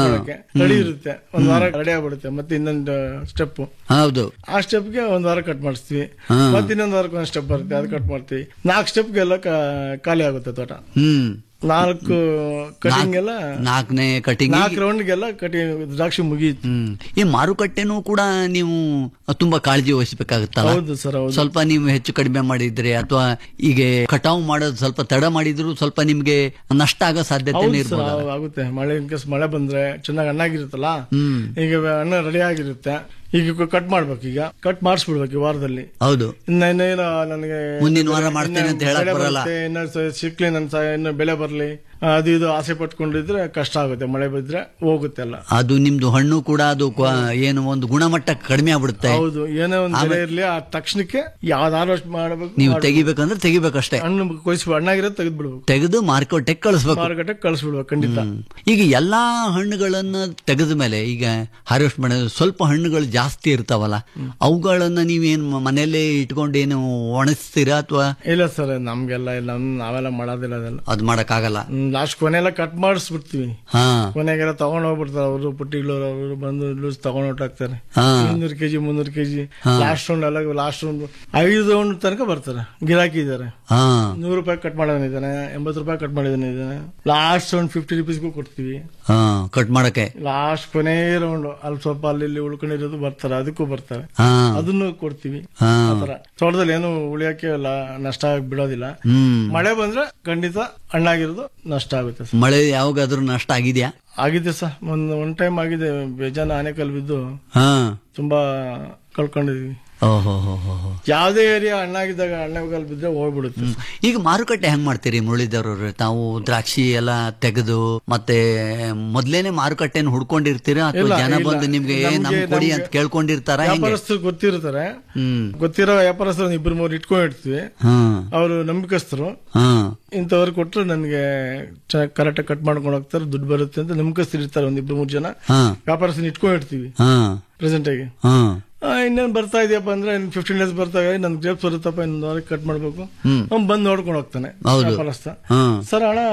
ರೆಡಿ ಇರುತ್ತೆ ಒಂದ್ ವಾರ ರೆಡಿ ಆಗ್ಬಿಡುತ್ತೆ ಮತ್ತೆ ಇನ್ನೊಂದು ಸ್ಟೆಪ್ ಹೌದು ಆ ಸ್ಟೆಪ್ಗೆ ಒಂದ್ ವಾರ ಕಟ್ ಮಾಡಿಸ್ತೀವಿ ಹಾ. ಮತ್ತೆ ಇನ್ನೊಂದ್ ವಾರಕ್ಕೆ ಒಂದು ಸ್ಟೆಪ್ ಬರುತ್ತೆ ಅದು ಕಟ್ ಮಾಡ್ತೀವಿ ನಾಲ್ಕು ಸ್ಟೆಪ್ಗೆಲ್ಲ ಖಾಲಿ ಆಗುತ್ತೆ ತೋಟ ಹ್ಮ್ ನಾಲ್ಕು ಕಟಿಂಗ್ ಎಲ್ಲ ನಾಲ್ಕನೇ ಕಟಿಂಗ್ ನಾಲ್ಕು ರೌಂಡ್ಗೆಲ್ಲ ಕಟಿಂಗ್ ದ್ರಾಕ್ಷಿ ಮುಗಿಯಿತು ಹ್ಮ್ ಈ ಮಾರುಕಟ್ಟೆನೂ ಕೂಡ ನೀವು ತುಂಬಾ ಕಾಳಜಿ ವಹಿಸಬೇಕಾಗುತ್ತಲ್ಲ ಹೌದು ಸರ್ ಹೌದು ಸ್ವಲ್ಪ ನೀವು ಹೆಚ್ಚು ಕಡಿಮೆ ಮಾಡಿದ್ರೆ ಅಥವಾ ಈಗ ಕಟಾವು ಮಾಡೋದು ಸ್ವಲ್ಪ ತಡ ಮಾಡಿದ್ರು ಸ್ವಲ್ಪ ನಿಮ್ಗೆ ನಷ್ಟ ಆಗೋ ಸಾಧ್ಯತೆ ಹೌದು ಸರ್ ಇರ್ಬೋದು ಆಗುತ್ತೆ ಮಳೆ ಇನ್ ಕೇಸ್ ಮಳೆ ಬಂದ್ರೆ ಚೆನ್ನಾಗಿ ಹಣ್ಣಾಗಿರುತ್ತಲ್ಲ ಹ್ಮ್ ಈಗ ಹಣ್ಣು ರೆಡಿ ಆಗಿರುತ್ತೆ ಈಗ ಕಟ್ ಮಾಡ್ಬೇಕು ಈಗ ಕಟ್ ಮಾಡಿಸ್ಬಿಡ್ಬೇಕು ಈ ವಾರದಲ್ಲಿ ಹೌದು ಇನ್ನ ಇನ್ನೇನು ನನಗೆ ಮುಂದಿನ ವಾರ ಮಾಡ್ತೇನೆ ಅಂತ ಹೇಳಕ್ ಬೆಳೆ ಬರಲ್ಲ. ಬರುತ್ತೆ, ಇನ್ನ ಸ- ಸಿಕ್ಲಿ ನನ್ ಸ- ಇನ್ನು ಬೆಳೆ ಬರ್ಲಿ ಅದು ಇದು ಆಸೆ ಪಟ್ಕೊಂಡಿದ್ರೆ ಕಷ್ಟ ಆಗುತ್ತೆ ಮಳೆ ಬಿದ್ರೆ ಹೋಗುತ್ತೆ ಎಲ್ಲ ಅದು ನಿಮ್ದು ಹಣ್ಣು ಕೂಡ ಅದು ಕ್ವ- ಏನು ಒಂದು ಗುಣಮಟ್ಟ ಕಡಿಮೆ ಆಗ್ಬಿಡುತ್ತೆ ಹೌದು ಏನೇ ಒಂದು ಬೆಳೆ ಇರ್ಲಿ ಆ ತಕ್ಷಣಕ್ಕೆ ಯಾವ್ದು ಹಾರ್ವೆಸ್ಟ್ ಮಾಡಬೇಕು ನೀವು ತೆಗಿಬೇಕಂದ್ರೆ ತೆಗಿಬೇಕಷ್ಟೇ ಹಣ್ಣು ಕೊಯ್ಸಿ ಹಣ್ಣಾಗಿರೋದು ತೆಗೆದು ಬಿಡ್ಬೇಕು ತೆಗೆದು ಮಾರುಕಟ್ಟೆಗೆ ಕಳಿಸ್ಬೇಕು ಮಾರುಕಟ್ಟೆ ಕಳಿಸ್ಬಿಡ್ಬೇಕು ಖಂಡಿತ ಹ್ಮ್. ಈಗ ಎಲ್ಲಾ ಹಣ್ಣುಗಳನ್ನ ತೆಗೆದ ಮೇಲೆ ಈಗ ಹಾರ್ವೆಸ್ಟ್ ಮಾಡೋದು ಸ್ವಲ್ಪ ಹಣ್ಣುಗಳು ಜಾಸ್ತಿ ಇರ್ತಾವಲ್ಲ ಅವುಗಳನ್ನ ನೀವೇನ್ ಮ- ಮನೆಯಲ್ಲೇ ಇಟ್ಕೊಂಡು ಏನು ಒಣಗಿಸ್ತೀರಾ ಅಥವಾ ಇಲ್ಲ ಸರ್ ನಮ್ಗೆಲ್ಲ ಇಲ್ಲ ನಮ್ ನಾವೆಲ್ಲ ಮಾಡೋದಿಲ್ಲ ಅದೆಲ್ಲ ಅದ್ ಮಾಡಕ್ಕಾಗಲ್ಲ ಲಾಸ್ಟ್ ಕೊನೆಲ್ಲ ಕಟ್ ಮಾಡಿಸ್ಬಿಡ್ತೀವಿ ಹಾ ಕೊನೆಗೆಲ್ಲ ತಗೊಂಡ್ ಹೋಗ್ಬಿಡ್ತಾರೆ ಅವರು ಪುಟ್ಟಿಗಳು ಅವರು ಬಂದು ಲೂಸ್ ತಗೊಂಡ್ ಹೊಟ್ಟಾಕ್ತಾರೆ ಹಾ. ಇನ್ನೂರು ಕೆಜಿ ಮುನ್ನೂರು ಕೆಜಿ ಲಾಸ್ಟ್ ರೌಂಡ್ ಎಲ್ಲ ಲಾಸ್ಟ್ ರೌಂಡ್ ಐದು ರೌಂಡ್ ತನಕ ಬರ್ತಾರೆ ಗಿರಾಕಿ ಇದಾರೆ ಹಾ ನೂರು ರೂಪಾಯಿ ಕಟ್ ಮಾಡೋನಿದ್ದಾನೆ ಎಂಬತ್ತು ರೂಪಾಯಿ ಕಟ್ ಮಾಡಿದಾನೆ ಇದ್ದಾನೆ ಲಾಸ್ಟ್ ರೌಂಡ್ ಫಿಫ್ಟಿ ರುಪೀಸ್ಗೂ ಕೊಡ್ತೀವಿ ಹಾ ಕಟ್ ಮಾಡಕ್ಕೆ ಲಾಸ್ಟ್ ಕೊನೆ ರೌಂಡ್ ಅಲ್ಲಿ ಸ್ವಲ್ಪ ಅಲ್ಲಿ ಇಲ್ಲಿ ಉಳ್ಕೊಂಡಿರೋದು ಬರ್ತಾರೆ ಅದಕ್ಕೂ ಬರ್ತಾರೆ ಹಾ ಅದನ್ನು ಕೊಡ್ತೀವಿ ಹಾ ಆತರ ತೋಟದಲ್ಲಿ ಏನು ಉಳಿಯಕ್ಕೆ ಇಲ್ಲ ನಷ್ಟ ಆಗಿ ಬಿಡೋದಿಲ್ಲ ಹ್ಮ್ ಮಳೆ ಬಂದ್ರೆ ಖಂಡಿತ ಹಣ್ಣಾಗಿರೋದು ನಷ್ಟ ಆಗುತ್ತೆ ಸರ್ ಮಳೆ ಯಾವಾಗಾದ್ರೂ ನಷ್ಟ ಆಗಿದ್ಯಾ ಆಗಿದೆ ಸರ್ ಒಂದು ಒನ್ ಟೈಮ್ ಆಗಿದೆ ಬೇಜಾನ ಆನೆಕಲ್ ಬಿದ್ದು ಹಾ ತುಂಬಾ ಕಳ್ಕೊಂಡಿದೀವಿ ಓಹೋ ಹೋ ಹೋ ಹೋ ಯಾವ್ದೇ ಏರಿಯಾ ಹಣ್ಣಾಗಿದ್ದಾಗ ಆನೆಕಲ್ ಬಿದ್ರೆ ಹೋಗ್ಬಿಡುತ್ತೆ ಹ್ಮ್. ಈಗ ಮಾರುಕಟ್ಟೆ ಹೆಂಗ್ ಮಾಡ್ತೀರಿ ಮುರಳೀಧರವ್ರೆ ತಾವು ದ್ರಾಕ್ಷಿ ಎಲ್ಲ ತೆಗೆದು ಮತ್ತೆ ಮೊದ್ಲೇನೆ ಮಾರುಕಟ್ಟೆನ ಹುಡ್ಕೊಂಡಿರ್ತೀರಾ ಅಥವಾ ಇಲ್ಲ, ಜನ ಇಲ್ಲ. ಬಂದು ನಿಮ್ಗೆ ಏ, ನಮ್ ನಮ್ಗೆ- ಕೊಡಿ ನಮ್ಗೆ ಅಂತ ಕೇಳ್ಕೊಂಡಿರ್ತಾರ ಹೆಂಗೆ ವ್ಯಾಪಾರಸ್ಥರು ಗೊತ್ತಿರ್ತಾರೆ ಹ್ಮ್ ಗೊತ್ತಿರೋ ವ್ಯಾಪಾರಸ್ಥರು ಒಂದ್ ಇಬ್ರು ಮೂರು ಇಟ್ಕೊಂಡಿರ್ತೀವಿ ಹ್ಮ್ ಅವರು ನಂಬಿಕಸ್ಥರು ಹ್ಮ್ ಇಂಥವ್ರು ಕೊಟ್ಟರು ನನಗೆ ಕರೆಕ್ಟ್ ಕಟ್ ಮಾಡ್ಕೊಂಡು ಹೋಗ್ತಾರೆ ದುಡ್ಡು ಬರುತ್ತೆ ಅಂತ ನಂಬಿಕಸ್ಥರು ಇರ್ತಾರೆ ಒಂದ್ ಇಬ್ರು ಮೂರು ಜನ ಹಾ ವ್ಯಾಪಾರಸ್ಥರು ಇಟ್ಕೊಂಡಿರ್ತೀವಿ ಹಾ ಪ್ರೆಸೆಂಟ್ ಆಗಿ ಹ್ಮ್ ಆ, ಇನ್ನೇನ್ ಬರ್ತಾ ಇದೆಯಪ್ಪ ಅಂದ್ರೆ ಫಿಫ್ಟೀನ್ ಡೇಸ್ ಬರ್ತಾವೆ ನನ್ ಗ್ರೇಪ್ಸ್ ಬರುತ್ತಪ್ಪ ಇನ್ನೊಂದು ವಾರಕ್ಕೆ ಕಟ್ ಮಾಡ್ಬೇಕು ಹ್ಮ್. ಅವ್ನ್ ಬಂದು ನೋಡ್ಕೊಂಡು ಹೋಗ್ತಾನೆ ಹೌದು. ವ್ಯಾಪಾರಸ್ಥ ಹ್ಮ್ ಸರ್ ಹಣ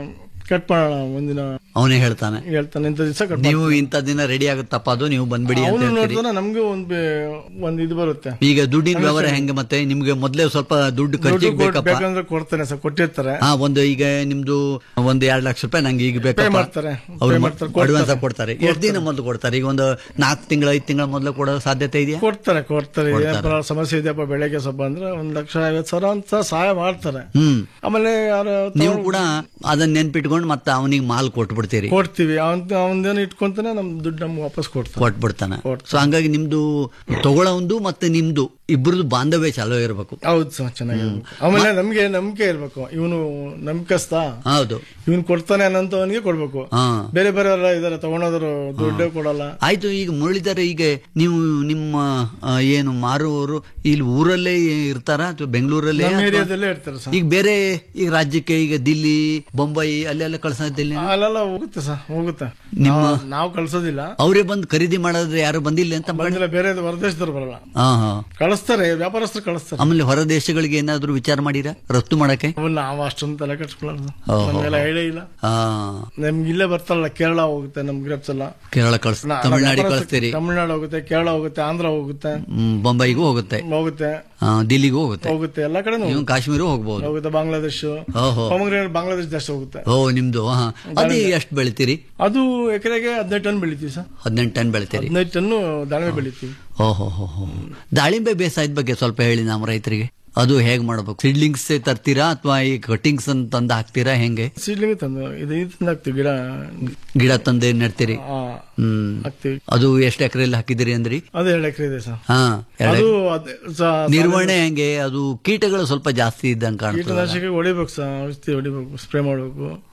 ಕಟ್ ಮಾಡೋಣ ಒಂದಿನ ಅವನೇ ಹೇಳ್ತಾನೆ ಹೇಳ್ತಾನೆ ಇಂಥ ದಿವಸ ಕಟ್ ನೀವು ಇಂಥ ದಿನ ರೆಡಿ ಆಗುತ್ತಪ್ಪ ಅದು ನೀವು ಬಂದ್ಬಿಡಿ ಅಂತ ಅವನು ಹೇಳ್ತೀರಿ ನೋಡ್ತಾನೆ ನಮ್ಗೆ ಒಂದ್ ಬೆ- ಒಂದ್ ಇದು ಬರುತ್ತೆ ಈಗ ದುಡ್ಡಿನ ವ್ಯವಹಾರ ಹೆಂಗೆ ಮತ್ತೆ ನಿಮ್ಗೆ ಮೊದ್ಲೇ ಸ್ವಲ್ಪ ದುಡ್ಡು ದುಡ್ಡು ಖರ್ಚಿಗೆ ಕೊಡ್- ಬೇಕಪ್ಪ ಬೇಕಂದ್ರೆ ಕೊಡ್ತಾನೆ ಸರ್ ಕೊಟ್ಟಿರ್ತಾರೆ ಹಾ ಒಂದು ಈಗ ನಿಮ್ದು ಒಂದ್ ಎರಡ್ ಲಕ್ಷ ರೂಪಾಯಿ ನಂಗೆ ಈಗ ಬೇಕಪ್ಪ ಮಾಡ್ತಾರೆ. ಅವ್ರು Pay ಮಾಡ್ತಾರೆ, ಕೊಡ್ತಾರೆ. ಅಡ್ವಾನ್ಸ್ ಕೊಡ್ತಾರೆ ಎಷ್ಟು ದಿನ ಮೊದಲು ಕೊಡ್ತಾರೆ ಈಗ ಒಂದು ನಾಲ್ಕು ತಿಂಗಳ ಐದು ತಿಂಗಳ ಮೊದಲು ಕೊಡೋ ಸಾಧ್ಯತೆ ಇದೆಯಾ ಕೊಡ್ತಾರೆ ಕೊಡ್ತಾರೆ ಕೊಡ್ತಾರೆ. ಏನಪ್ಪ ಸಮಸ್ಯೆ ಇದೆಯಪ್ಪ ಬೆಳಗ್ಗೆ ಸ್ವಲ್ಪ ಅಂದ್ರೆ ಒಂದ್ ಲಕ್ಷ ಐವತ್ ಸಾವಿರ ಅಂತ ಸಹಾಯ ಮಾಡ್ತಾರೆ ಹ್ಮ್ ಆಮೇಲೆ ಯಾರು ನೀವು ಕೂಡ ಅದನ್ನ ನೆನ್ಪಿಟ್ಕೊಂಡು ಮತ್ತೆ ಅವನಿಗೆ ಮಾಲ್ ಕೊಟ್ಬಿಡ್ತೀರಿ ಕೊಡ್ತೀವಿ ಅವನ್ ಅವನದೇನು ಇಟ್ಕೊಂತಾನೆ ನಮ್ ದುಡ್ಡು ನಮ್ಗೆ ವಾಪಸ್ ಕೊಡ್ತಾರೆ ಕೊಟ್ಬಿಡ್ತಾನೆ ಕೊಡ್ತಾನೆ. ಸೊ ಹಂಗಾಗಿ ನಿಮ್ದು ತಗೊಳ್ಳೋಂದು ಮತ್ತೆ ನಿಮ್ದು ಇಬ್ಬರದು ಬಾಂಧವ್ಯ ಚಾಲೂ ಇರಬೇಕು ಹೌದು ಸರ್ ಚೆನ್ನಾಗಿರ್ಬೇಕು ಆಮೇಲೆ ನಮ್ಗೆ ನಂಬಿಕೆ ಇರ್ಬೇಕು ಇವನು ನಂಬಿಕಸ್ತ ಹೌದು ಇವನ್ ಕೊಡ್ತಾನೆ ಅನ್ನೋಂಥವನಿಗೆ ಕೊಡ್ಬೇಕು ಹಾ ಬೇರೆ ಬೇರೆ ಇದಾರೆ ತಗೊಂಡೋದ್ರು ದುಡ್ಡೇ ಕೊಡಲ್ಲ ಆಯ್ತು ಈಗ ಮುರಳಿದಾರೆ ಈಗ ನೀವು ನಿಮ್ಮ ಆ, ಏನು ಮಾರುವವರು ಇಲ್ಲಿ ಊರಲ್ಲೇ ಇರ್ತಾರ ಅಥವಾ ಬೆಂಗಳೂರಲ್ಲೇ ನಮ್ಮ ಅಥವಾ- ಏರಿಯಾದಲ್ಲೇ ಇರ್ತಾರೆ ಸರ್ ಈಗ ಬೇರೆ ಈಗ ರಾಜ್ಯಕ್ಕೆ ಈಗ ದಿಲ್ಲಿ ಬೊಂಬೈ ಅಲ್ಲೆಲ್ಲ ಕಳ್ಸೋದಿಲ್ಲ ಅಲ್ಲೆಲ್ಲ ಹೋಗುತ್ತೆ ಸರ್ ಹೋಗುತ್ತೆ ನಿಮ್ಮ- ನಾವು- ನಾವು ಕಳ್ಸೋದಿಲ್ಲ ಅವರೇ ಬಂದು ಖರೀದಿ ಮಾಡೋದ್ರೆ ಯಾರು ಬಂದಿಲ್ಲ ಅಂತ ಅನ್ಕೊಂಡೆ. ಬಂದಿಲ್ಲ ಬೇರೆ ಹೊರದೇಶದವ್ರು ಬರಲ್ಲ ಹಾ ಹಾ ಕಳಿಸ್ತಾರೆ ವ್ಯಾಪಾರಸ್ಥರು ಕಳಿಸ್ತಾರೆ ಆಮೇಲೆ ಹೊರ ದೇಶಗಳಿಗೆ ಏನಾದ್ರು ವಿಚಾರ ಮಾಡಿರಾ ರಫ್ತು ಮಾಡಕ್ಕೆ ಅವನ್ನ ನಾವು ಅಷ್ಟೊಂದು ತಲೆ ಕಟ್ಸ್ಕೊಳ್ಳೋದು ಓಹೋ. ನಮ್ಗೆಲ್ಲ ಹೇಳೇ ಇಲ್ಲ ಹಾ ನಮ್ಗೆ ಇಲ್ಲೇ ಬರ್ತಾರಲ್ಲ ಕೇರಳ ಹೋಗುತ್ತೆ ನಮ್ ಗ್ರೇಪ್ಸ್ ಎಲ್ಲ ಕೇರಳ ಕಳ್ಸ ನಾ- ತಮಿಳ್ನಾಡಿಗೆ ವ್ಯಾಪಾರಸ್ಥರು- ಕಳಿಸ್ತೀರಿ ತಮಿಳ್ನಾಡು ಹೋಗುತ್ತೆ ಕೇರಳ ಹೋಗುತ್ತೆ ಆಂಧ್ರ ಹೋಗುತ್ತೆ ಹ್ಮ್, ಬೊಂಬೈಗೂ ಹೋಗುತ್ತೆ ಹೋಗುತ್ತೆ ಆ, ದಿಲ್ಲಿಗೂ ಹೋಗುತ್ತೆ ಹೋಗುತ್ತೆ ಎಲ್ಲ ಕಡೆ ನೀವು ಕಾಶ್ಮೀರ ಹೋಗ್ಬೋದು ಹೋಗುತ್ತೆ ಬಾಂಗ್ಲಾದೇಶ್ ಓಹೋ ಪೊಮಗ್ರೆನೇಟ್ ಬಾಂಗ್ಲಾದೇಶ ಜಾಸ್ತಿ ಹೋಗುತ್ತೆ ಓ ನಿಮ್ದು ಹಾ ಅದು ಎಷ್ಟು ಬೆಳಿತೀರಿ ಅದು ಎಕರೆಗೆ ಹದಿನೈದು ಟನ್ ಬೆಳಿತೀವಿ ಸರ್ ಹದಿನೆಂಟು ಟನ್ ಬೆಳಿತೀರಿ ಹದಿನೈದು ಟನ್ನು ದಾಳಿಂಬೆ ಬೆಳಿತೀವಿ ಓಹೋ ಹೋ ಹೋ ದಾಳಿಂಬೆ ಬೇಸಾಯದ ಬಗ್ಗೆ ಸ್ವಲ್ಪ ಹೇಳಿ ನಮ್ಮ ರೈತರಿಗೆ ಅದು ಹೇಗ್ ಮಾಡ್ಬೇಕು ಸಿಡ್ಲಿಂಗ್ಸ್ ತರ್ತೀರಾ ಅಥವಾ ಈ ಕಟಿಂಗ್ಸ್ ಅಂತ ತಂದು ಹಾಕ್ತೀರಾ ಹೆಂಗೆ ಸೀಡ್ಲಿಂಗ್ ತಂದು ಇದು ಇದು ತಂದು ಹಾಕ್ತಿವಿ ಗಿಡ ಗಿಡ ತಂದು ನೆಡ್ತೀರಿ ಆ, ಹ್ಮ್ ಹಾಕ್ತಿವಿ ಅದು ಎಷ್ಟು ಎಕರೆಯಲ್ಲಿ ಹಾಕಿದಿರಿ ಅಂದ್ರಿ ಅದು ಎರಡು ಎಕರೆ ಇದೆ ಸರ್ ಹಾ ಎರಡ್ ಅದು ಎಕ್ರೆ. ಅದೇ ಸ- ನಿರ್ವಹಣೆ ಹೆಂಗೆ ಅದು ಕೀಟಗಳು ಸ್ವಲ್ಪ ಜಾಸ್ತಿ ಇದ್ದಂಗೆ ಕಾಣ್ತದೆ ಕೀಟನಾಶಕ ಹೊಡಿಬೇಕು ಸರ್ ಔಷಧಿ ಹೊಡಿಬೇಕು ಸ್ಪ್ರೇ ಮಾಡಬೇಕು ಹ್ಮ್